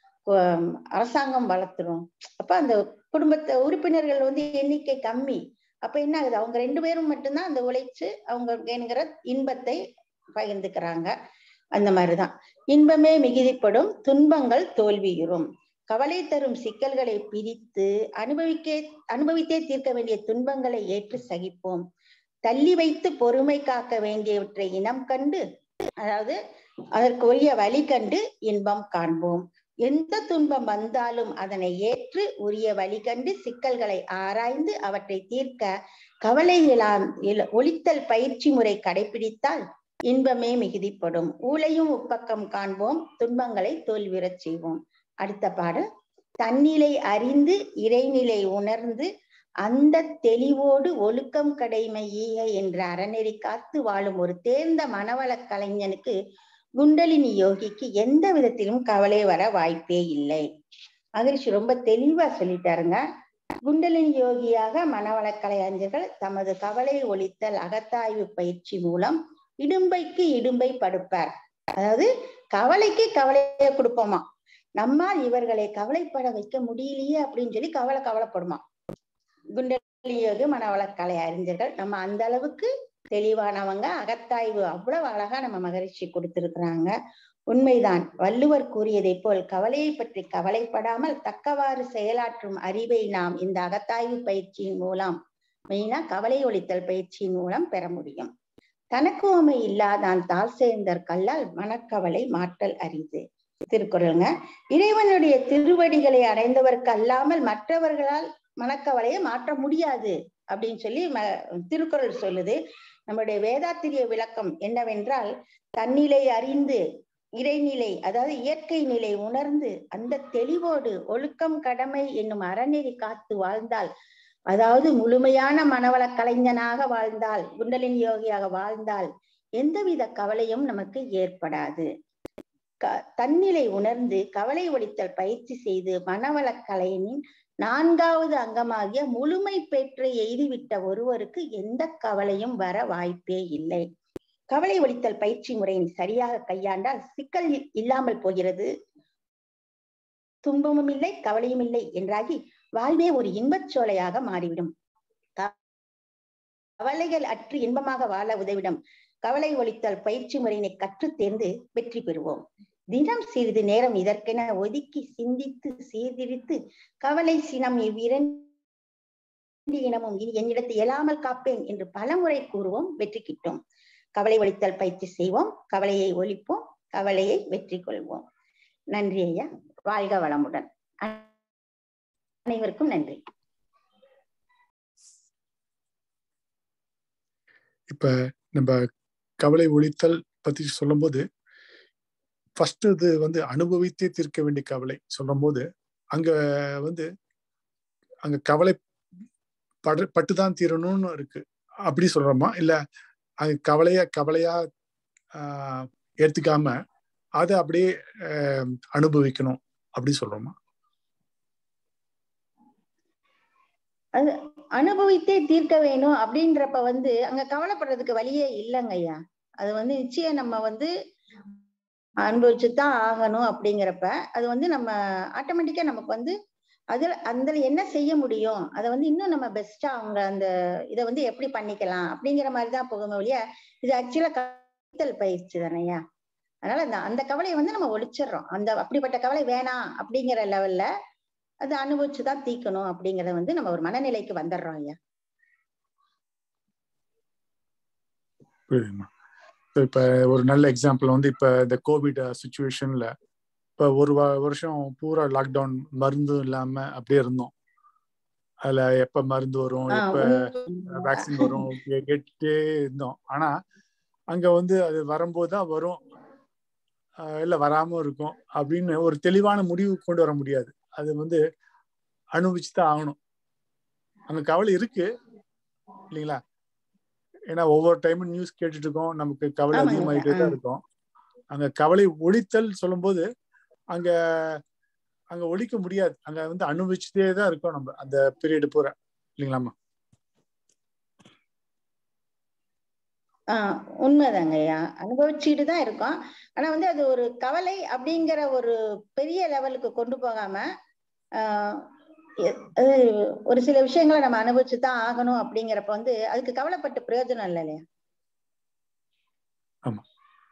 அரசாங்கம் வளர்த்துரும் அப்ப அந்த குடும்பத்தை உறுப்பினர்கள் வந்து எண்ணிக்கை கம்மி அப்ப என்ன ஆகுது அவங்க ரெண்டு பேரும் மட்டும்தான் அந்த உழைச்சு அவங்க வேணுங்கிற இன்பத்தை பகிர்ந்துக்கிறாங்க அந்த மாதிரிதான் இன்பமே மிகுதிப்படும் துன்பங்கள் தோல்வியுறும் கவலை தரும் சிக்கல்களை பிரித்து அனுபவிக்க அனுபவித்தே தீர்க்க வேண்டிய துன்பங்களை ஏற்று சகிப்போம் தள்ளி வைத்து பொறுமை காக்க வேண்டியவற்றை இனம் கண்டு அதாவது அதற்கு உரிய வழி கண்டு இன்பம் காண்போம் எந்த துன்பம் வந்தாலும் அதனை ஏற்று உரிய வழி கண்டு சிக்கல்களை ஆராய்ந்து அவற்றை தீர்க்க கவலை ஒளித்தல் பயிற்சி முறை கடைபிடித்தால் இன்பமே மிகுதிப்படும் ஊழையும் உப்பக்கம் காண்போம் துன்பங்களை தோல்விறச் செய்வோம் அடுத்த பாடல் தன்னிலை அறிந்து இறைநிலை உணர்ந்து அந்த தெளிவோடு ஒழுக்கம் கடைமை ஈக என்ற அறநெறி காத்து வாழும் ஒரு தேர்ந்த மனவள கலைஞனுக்கு குண்டலினி யோகிக்கு எந்த விதத்திலும் கவலை வர வாய்ப்பே இல்லை மகிழ்ச்சி ரொம்ப தெளிவா சொல்லிட்டாருங்க குண்டலினி யோகியாக மனவள கலைஞர்கள் தமது கவலை ஒழித்தல் அகத்தாய்வு பயிற்சி மூலம் இடும்பைக்கு இடும்பை படுப்பார் அதாவது கவலைக்கு கவலையை கொடுப்போமா நம்மால் இவர்களை கவலைப்பட வைக்க முடியலையே அப்படின்னு சொல்லி கவலை கவலைப்படுமா குண்டலி யோகி மனவள கலை அறிஞர்கள் நம்ம அந்த அளவுக்கு தெளிவானவங்க அகத்தாய்வு அவ்வளவு அழகா நம்ம மகரிஷி கொடுத்திருக்கிறாங்க உண்மைதான் வள்ளுவர் கூறியதை போல் கவலையை பற்றி கவலைப்படாமல் தக்கவாறு செயலாற்றும் அறிவை நாம் இந்த அகத்தாய்வு பயிற்சியின் மூலம் மெயினா கவலை ஒழித்தல் பயிற்சியின் மூலம் பெற முடியும் தனக்கு உமை இல்லாதான் தாழ் சேர்ந்தர் கல்லால் மனக்கவலை மாற்றல் அரிது திருக்குறளுங்க இறைவனுடைய திருவடிகளை அடைந்தவர்க்கு அல்லாமல் மற்றவர்களால் மனக்கவலையை மாற்ற முடியாது அப்படின்னு சொல்லி ம திருக்குறள் சொல்லுது நம்முடைய வேதாத்திரிய விளக்கம் என்னவென்றால் தன்னிலை அறிந்து இறைநிலை அதாவது இயற்கை நிலை உணர்ந்து அந்த தெளிவோடு ஒழுக்கம் கடமை என்னும் அறநெறி காத்து வாழ்ந்தால் அதாவது முழுமையான மனவள கலைஞனாக வாழ்ந்தால் குண்டலின் யோகியாக வாழ்ந்தால் எந்தவித கவலையும் நமக்கு ஏற்படாது க- தன்னிலை உணர்ந்து கவலை ஒழித்தல் பயிற்சி செய்து மனவளக்கலையினின் நான்காவது அங்கமாகிய முழுமை பெற்று எய்துவிட்ட ஒருவருக்கு எந்த கவலையும் வர வாய்ப்பே இல்லை கவலை ஒழித்தல் பயிற்சி முறையை சரியாக கையாண்டால் சிக்கல் இ- இல்லாமல் போகிறது துன்பமும் இல்லை கவலையும் இல்லை என்றாகி வாழ்வே ஒரு இன்பச் சோலையாக மாறிவிடும் க- கவலைகள் அற்று இன்பமாக வாழ உதவிடும் கவலை ஒழித்தல் பயிற்சி முறையினை கற்றுத் தேர்ந்து வெற்றி பெறுவோம் தினம் சிறிது நேரம் இதற்கென ஒதுக்கி சிந்தித்து சீர்திரித்து கவலை சினம் இவ்விரண்டு இனமும் இனி என்னிடத்தை எழாமல் காப்பேன் என்று பலமுறை கூறுவோம் வெற்றி கிட்டோம் கவலை ஒழித்தல் பயிற்சி செய்வோம் கவலையை ஒழிப்போம் கவலையை வெற்றி கொள்வோம் நன்றி ஐயா வாழ்க வளமுடன் அனைவருக்கும் நன்றி இப்ப நம்ம கவலை ஒழித்தல் பத்தி சொல்லும்போது ஃபர்ஸ்ட் இது வந்து அனுபவித்தே தீர்க்க வேண்டிய கவலை சொல்லும்போது அங்க வந்து அங்க கவலை படு பட்டுதான் தீரணும்னு இருக்கு அப்படி சொல்றோமா இல்ல அது கவலைய கவலையா ஆஹ் ஏத்துக்காம அதை அப்படியே ஆஹ் அனுபவிக்கணும் அப்படி சொல்றோமா அது அனுபவித்தே தீர்க்க வேணும் அப்படின்றப்ப வந்து அங்க கவலைப்படுறதுக்கு வழியே இல்லைங்க ஐயா அது வந்து நிச்சயம் நம்ம வந்து அனுபவிச்சுதான் ஆகணும் அப்படிங்கிறப்ப அது வந்து நம்ம ஆட்டோமேட்டிக்கா நமக்கு வந்து அதுல அதுல என்ன செய்ய முடியும் அதை வந்து இன்னும் நம்ம பெஸ்டா அவங்க அந்த இதை வந்து எப்படி பண்ணிக்கலாம் அப்படிங்கிற மாதிரி தான் போகுமே ஒழிய இது ஆக்சுவலா கத்தல் பயிற்சி தானையா அதனால அந்த அந்த கவலையை வந்து நம்ம ஒழிச்சிடுறோம் அந்த அப்படிப்பட்ட கவலை வேணாம் அப்படிங்கிற லெவல்ல அது அனுபவிச்சுதான் தீக்கணும் அப்படிங்கறத வந்து நம்ம ஒரு மனநிலைக்கு வந்துடுறோம் ஐயா புரியுதுமா இப்ப ஒரு நல்ல எக்ஸாம்பிள் வந்து இப்ப இந்த கோவிட் சுச்சுவேஷன்ல இப்ப ஒரு வ- வருஷம் பூரா லாக்டவுன் மருந்து இல்லாம அப்படியே இருந்தோம் அதுல எப்ப மருந்து வரும் ஆஹ் எப்ப உண்மை. வேக்சின் வரும் கே- கேட்டுட்டே இருந்தோம் ஆனா அங்க வந்து அது வரும்போது தான் வரும் ஆஹ் இல்ல வராம இருக்கும் அப்படின்னு ஒரு தெளிவான முடிவு கொண்டு வர முடியாது அது வந்து அனுபவிச்சு தான் ஆகணும் அங்க கவலை இருக்கு இல்லைங்களா ஏன்னா ஒவ்வொரு டைமும் நியூஸ் கேட்டுட்டு இருக்கோம் நமக்கு கவலை ஆமாங்க. அதிகமாயிட்டே தான் ஆ. இருக்கும் அங்க கவலை ஒழித்தல் சொல்லும்போது அங்க அங்க ஒழிக்க முடியாது அங்க வந்து அனுபவிச்சுட்டே தான் இருக்கோம் நம்ம அந்த பீரியட் பூரா இல்லைங்களாம்மா ஆஹ் உண்மைதாங்க ஐயா அனுபவிச்சுட்டு தான் இருக்கோம் ஆனா வந்து அது ஒரு கவலை அப்படிங்கிற ஒரு பெரிய லெவலுக்கு கொண்டு போகாம ஆஹ் எ- அது ஒரு சில விஷயங்களை நம்ம அனுபவிச்சு தான் ஆகணும் அப்படிங்கிறப்ப வந்து அதுக்கு கவலைப்பட்டு பிரயோஜனம் இல்லை இல்லையா ஆமா.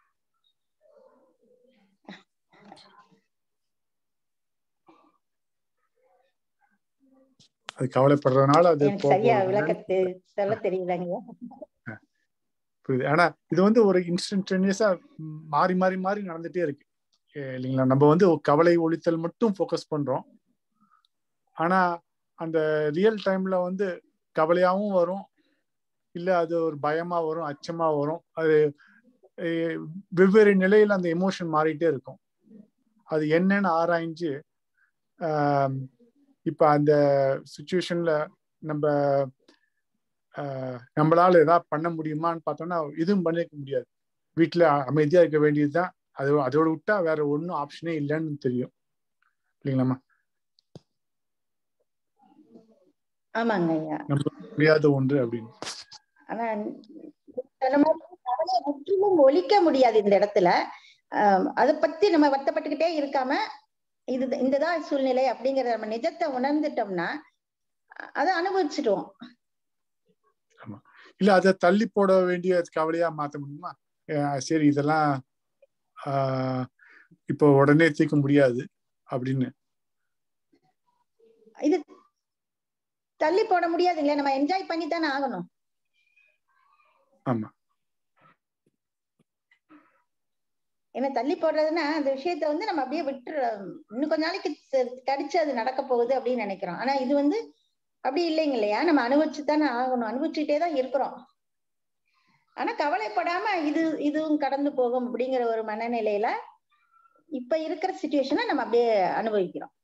அது கவலைப்படுறதுனால அது எனக்கு போக சரியா போகுது. விளக்கத்து சொல்ல தெரியலங்க ஐயா புரியுது ஆனா இது வந்து ஒரு இன்ஸ்டன்டேனியஸா மாறி மாறி மாறி நடந்துட்டே இருக்கு அஹ் இல்லைங்களா நம்ம வந்து ஒரு கவலை ஒழித்தல் மட்டும் ஃபோக்கஸ் பண்றோம் ஆனா அந்த ரியல் டைம்ல வந்து கவலையாவும் வரும் இல்ல அது ஒரு பயமா வரும் அச்சமா வரும் அது அஹ் வெவ்வேறு நிலையில அந்த எமோஷன் மாறிட்டே இருக்கும் அது என்னன்னு ஆராய்ஞ்சு ஆஹ் இப்ப அந்த சுச்சுவேஷன்ல நம்ம ஆஹ் நம்மளால ஏதாவது பண்ண முடியுமான்னு பார்த்தோம்னா இதுவும் பண்ணிருக்க முடியாது வீட்டுல அமைதியா இருக்க வேண்டியதுதான் அது அதோட விட்டா வேற ஒன்றும் ஆப்ஷனே இல்லைன்னு தெரியும் இல்லைங்களாம்மா ஆமாங்க ஐயா முடியாத ஒன்று அப்படின்னு ஆனா சொன்ன மாதிரி கவலையை முற்றிலும் ஒழிக்க முடியாது இந்த இடத்துல ஆஹ் அதை பத்தி நம்ம வருத்தப்பட்டுக்கிட்டே இருக்காம இது இந்ததான் சூழ்நிலை அப்படிங்கறத நம்ம நிஜத்தை உணர்ந்துட்டோம்னா அ- அதை அனுபவிச்சிடுவோம் இல்ல அதை தள்ளி போட வேண்டிய கவலையா மாத்த முடியுமா அஹ் சரி இதெல்லாம் ஆஹ் இப்போ உடனே தீர்க்க முடியாது அப்படின்னு இது தள்ளி போட முடியாது இல்லையா நம்ம என்ஜாய் பண்ணி தானே ஆகணும் ஆமா ஏன்னா தள்ளி போடுறதுன்னா அந்த விஷயத்த வந்து நம்ம அப்படியே விட்டு இன்னும் கொஞ்ச நாளைக்கு ச- கடிச்சு அது நடக்க போகுது அப்படின்னு நினைக்கிறோம் ஆனா இது வந்து அப்படி இல்லைங்க இல்லையா நம்ம அனுபவிச்சு தானே ஆகணும் அனுபவிச்சுட்டே தான் இருக்கிறோம் ஆனா கவலைப்படாம இது இதுவும் கடந்து போகும் அப்படிங்கிற ஒரு மனநிலையில இப்ப இருக்கிற சுச்சுவேஷனை நம்ம அப்படியே அனுபவிக்கிறோம்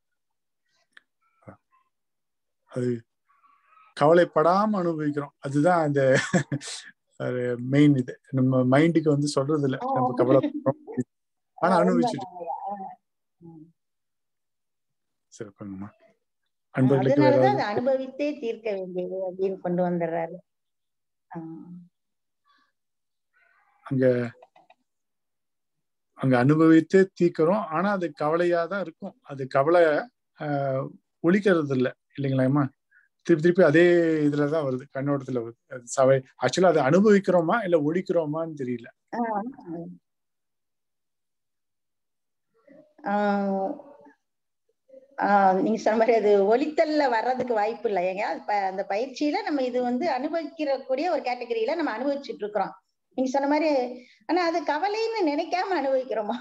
அது கவலைப்படாம அனுபவிக்கிறோம் அதுதான் அந்த மெயின் இது நம்ம மைண்டுக்கு வந்து சொல்றது இல்ல நம்ம கவலைப்படுறோம் ஆனா ஆஹ் அனுபவிச்சுட்டு உண்மைதாங்கய்யா. ஆஹ் உம். சிறப்புங்கம்மா ஆஹ் அன்பர்களுக்கு வேற அதனாலதான் ஏதாவது அதை அனுபவித்தே தீர்க்க வேண்டியது அப்படின்னு கொண்டு வந்துடுறாரு ஆஹ் அங்க அங்க அனுபவித்து தீர்க்கிறோம் ஆனா அது கவலையா தான் இருக்கும் அது கவலை ஆஹ் ஒழிக்கிறது இல்லை இல்லைங்களாம்மா திருப்பி திருப்பி அதே இதுலதான் வருது கண்ணோட்டத்துல வருது அது சவை ஆக்சுவலா அதை அனுபவிக்கிறோமா இல்ல ஒழிக்கிறோமான்னு தெரியல ஆஹ் ஆஹ் ஆஹ் நீங்க சொன்ன மாதிரி அது ஒலித்தல்ல வர்றதுக்கு வாய்ப்பு இல்லை ஏங்க அது ப- அந்த பயிற்சியில நம்ம இது வந்து அனுபவிக்கிற கூடிய ஒரு கேட்டகரியில நம்ம அனுபவிச்சுட்டு இருக்கிறோம் நீங்க சொன்ன மாதிரி ஆனா அது கவலைன்னு நினைக்காம அனுபவிக்கிறோமா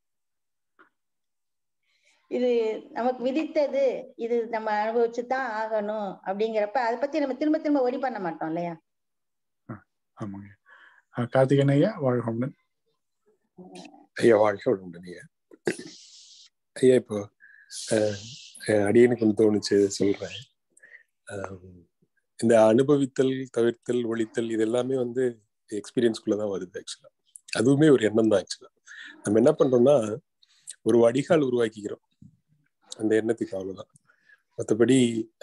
இது நமக்கு விதித்தது இது நம்ம அனுபவிச்சுதான் ஆகணும் அப்படிங்கிறப்ப அதை பத்தி நம்ம திரும்ப திரும்ப ஒரி பண்ண மாட்டோம் இல்லையா ஆமாங்க ஆஹ் கார்த்திகேயன் ஐயா வாழ்கமுடன் ஐயா வாழ்க்கை உண்டு ஐயா ஐயா இப்போ அஹ், அஹ், அடியனுக்கு ஒன்று தோணுச்சு சொல்றேன் அஹ், இந்த அனுபவித்தல் தவிர்த்தல் ஒழித்தல் இது எல்லாமே வந்து எக்ஸ்பீரியன்ஸ்குள்ள தான் வருது ஆக்சுவலா அதுவுமே ஒரு எண்ணம் தான் ஆக்சுவலா நம்ம என்ன பண்றோம்னா ஒரு வடிகால் உருவாக்கிக்கிறோம் அந்த எண்ணத்துக்கு அவ்வளவுதான் மற்றபடி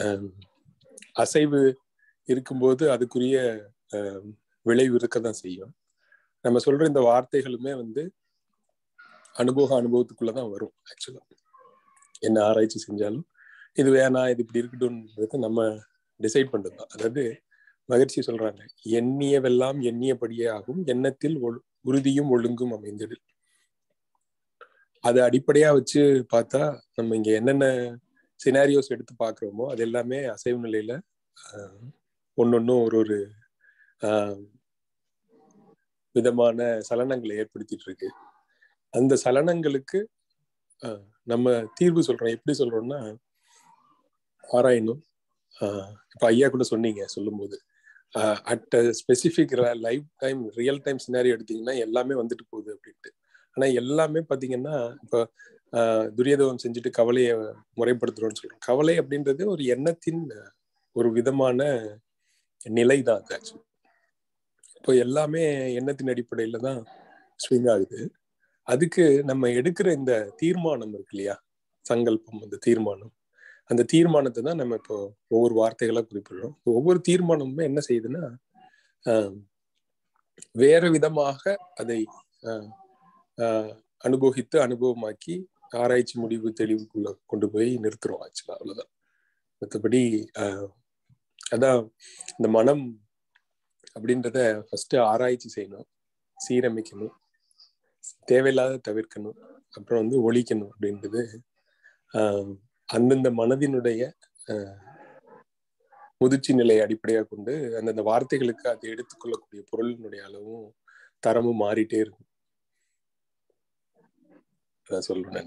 அசைவு இருக்கும்போது அதுக்குரிய அஹ், விளைவு இருக்க தான் செய்யும் நம்ம சொல்ற இந்த வார்த்தைகளுமே வந்து அனுபவ அனுபவத்துக்குள்ள தான் வரும் ஆக்சுவலா என்ன ஆராய்ச்சி செஞ்சாலும் இது வேணாம் இது இப்படி இருக்கட்டும்ன்றது நம்ம டிசைட் பண்றது தான் அதாவது மகிழ்ச்சி சொல்றாங்க எண்ணியவெல்லாம் எண்ணியபடியே ஆகும் எண்ணத்தில் ஒழு- உறுதியும் ஒழுங்கும் அமைந்திடு அதை அடிப்படையா வச்சு பார்த்தா நம்ம இங்க என்னென்ன சினாரியோஸ் எடுத்து பார்க்குறோமோ அது எல்லாமே அசைவு நிலையில ஆஹ், ஒண்ணொண்ணும் ஒரு ஒரு ஆஹ், விதமான சலனங்களை ஏற்படுத்திட்டு இருக்கு அந்த சலனங்களுக்கு ஆஹ், நம்ம தீர்வு சொல்றோம் எப்படி சொல்றோம்னா ஆராயணும் ஆஹ், இப்ப ஐயா கூட சொன்னீங்க சொல்லும்போது at specific life time real time scenario எடுத்தீங்கன்னா எல்லாமே வந்துட்டு போகுது அப்படின்ட்டு ஆனா எல்லாமே பாத்தீங்கன்னா இப்போ ஆஹ், துரியோதனம் செஞ்சுட்டு கவலையை முறைப்படுத்துறோம்னு சொல்றோம் கவலை அப்படின்றது ஒரு எண்ணத்தின் ஒரு விதமான நிலை தான் அது ஆக்சுவலி இப்போ எல்லாமே எண்ணத்தின் அடிப்படையில தான் ஸ்விங் ஆகுது அதுக்கு நம்ம எடுக்கிற இந்த தீர்மானம் இருக்கு இல்லையா சங்கல்பம் அந்த தீர்மானம் அந்த தீர்மானத்தை தான் நம்ம இப்போ ஒவ்வொரு வார்த்தைகளா குறிப்பிடுறோம் ஒவ்வொரு தீர்மானமுமே என்ன செய்யுதுன்னா ஆஹ், வேற விதமாக அதை ஆஹ், ஆஹ், அனுபவித்து அனுபவமாக்கி ஆராய்ச்சி முடிவு தெளிவுக்குள்ள கொண்டு போய் நிறுத்துறோம் ஆக்சுவலா அவ்வளவுதான் மற்றபடி ஆஹ், அதான் இந்த மனம் அப்படின்றத ஃபர்ஸ்ட் ஆராய்ச்சி செய்யணும் சீரமைக்கணும் தேவையில்லாத தவிர்க்கணும் அப்புறம் வந்து ஒழிக்கணும் அப்படின்றது ஆஹ், அந்தந்த மனதினுடைய ஆஹ், முதிர்ச்சி நிலையை அடிப்படையாக கொண்டு அந்தந்த வார்த்தைகளுக்கு அதை எடுத்துக்கொள்ளக்கூடிய பொருளினுடைய அளவும் தரமும் மாறிட்டே இருக்கும் அதான் சொல்றேன்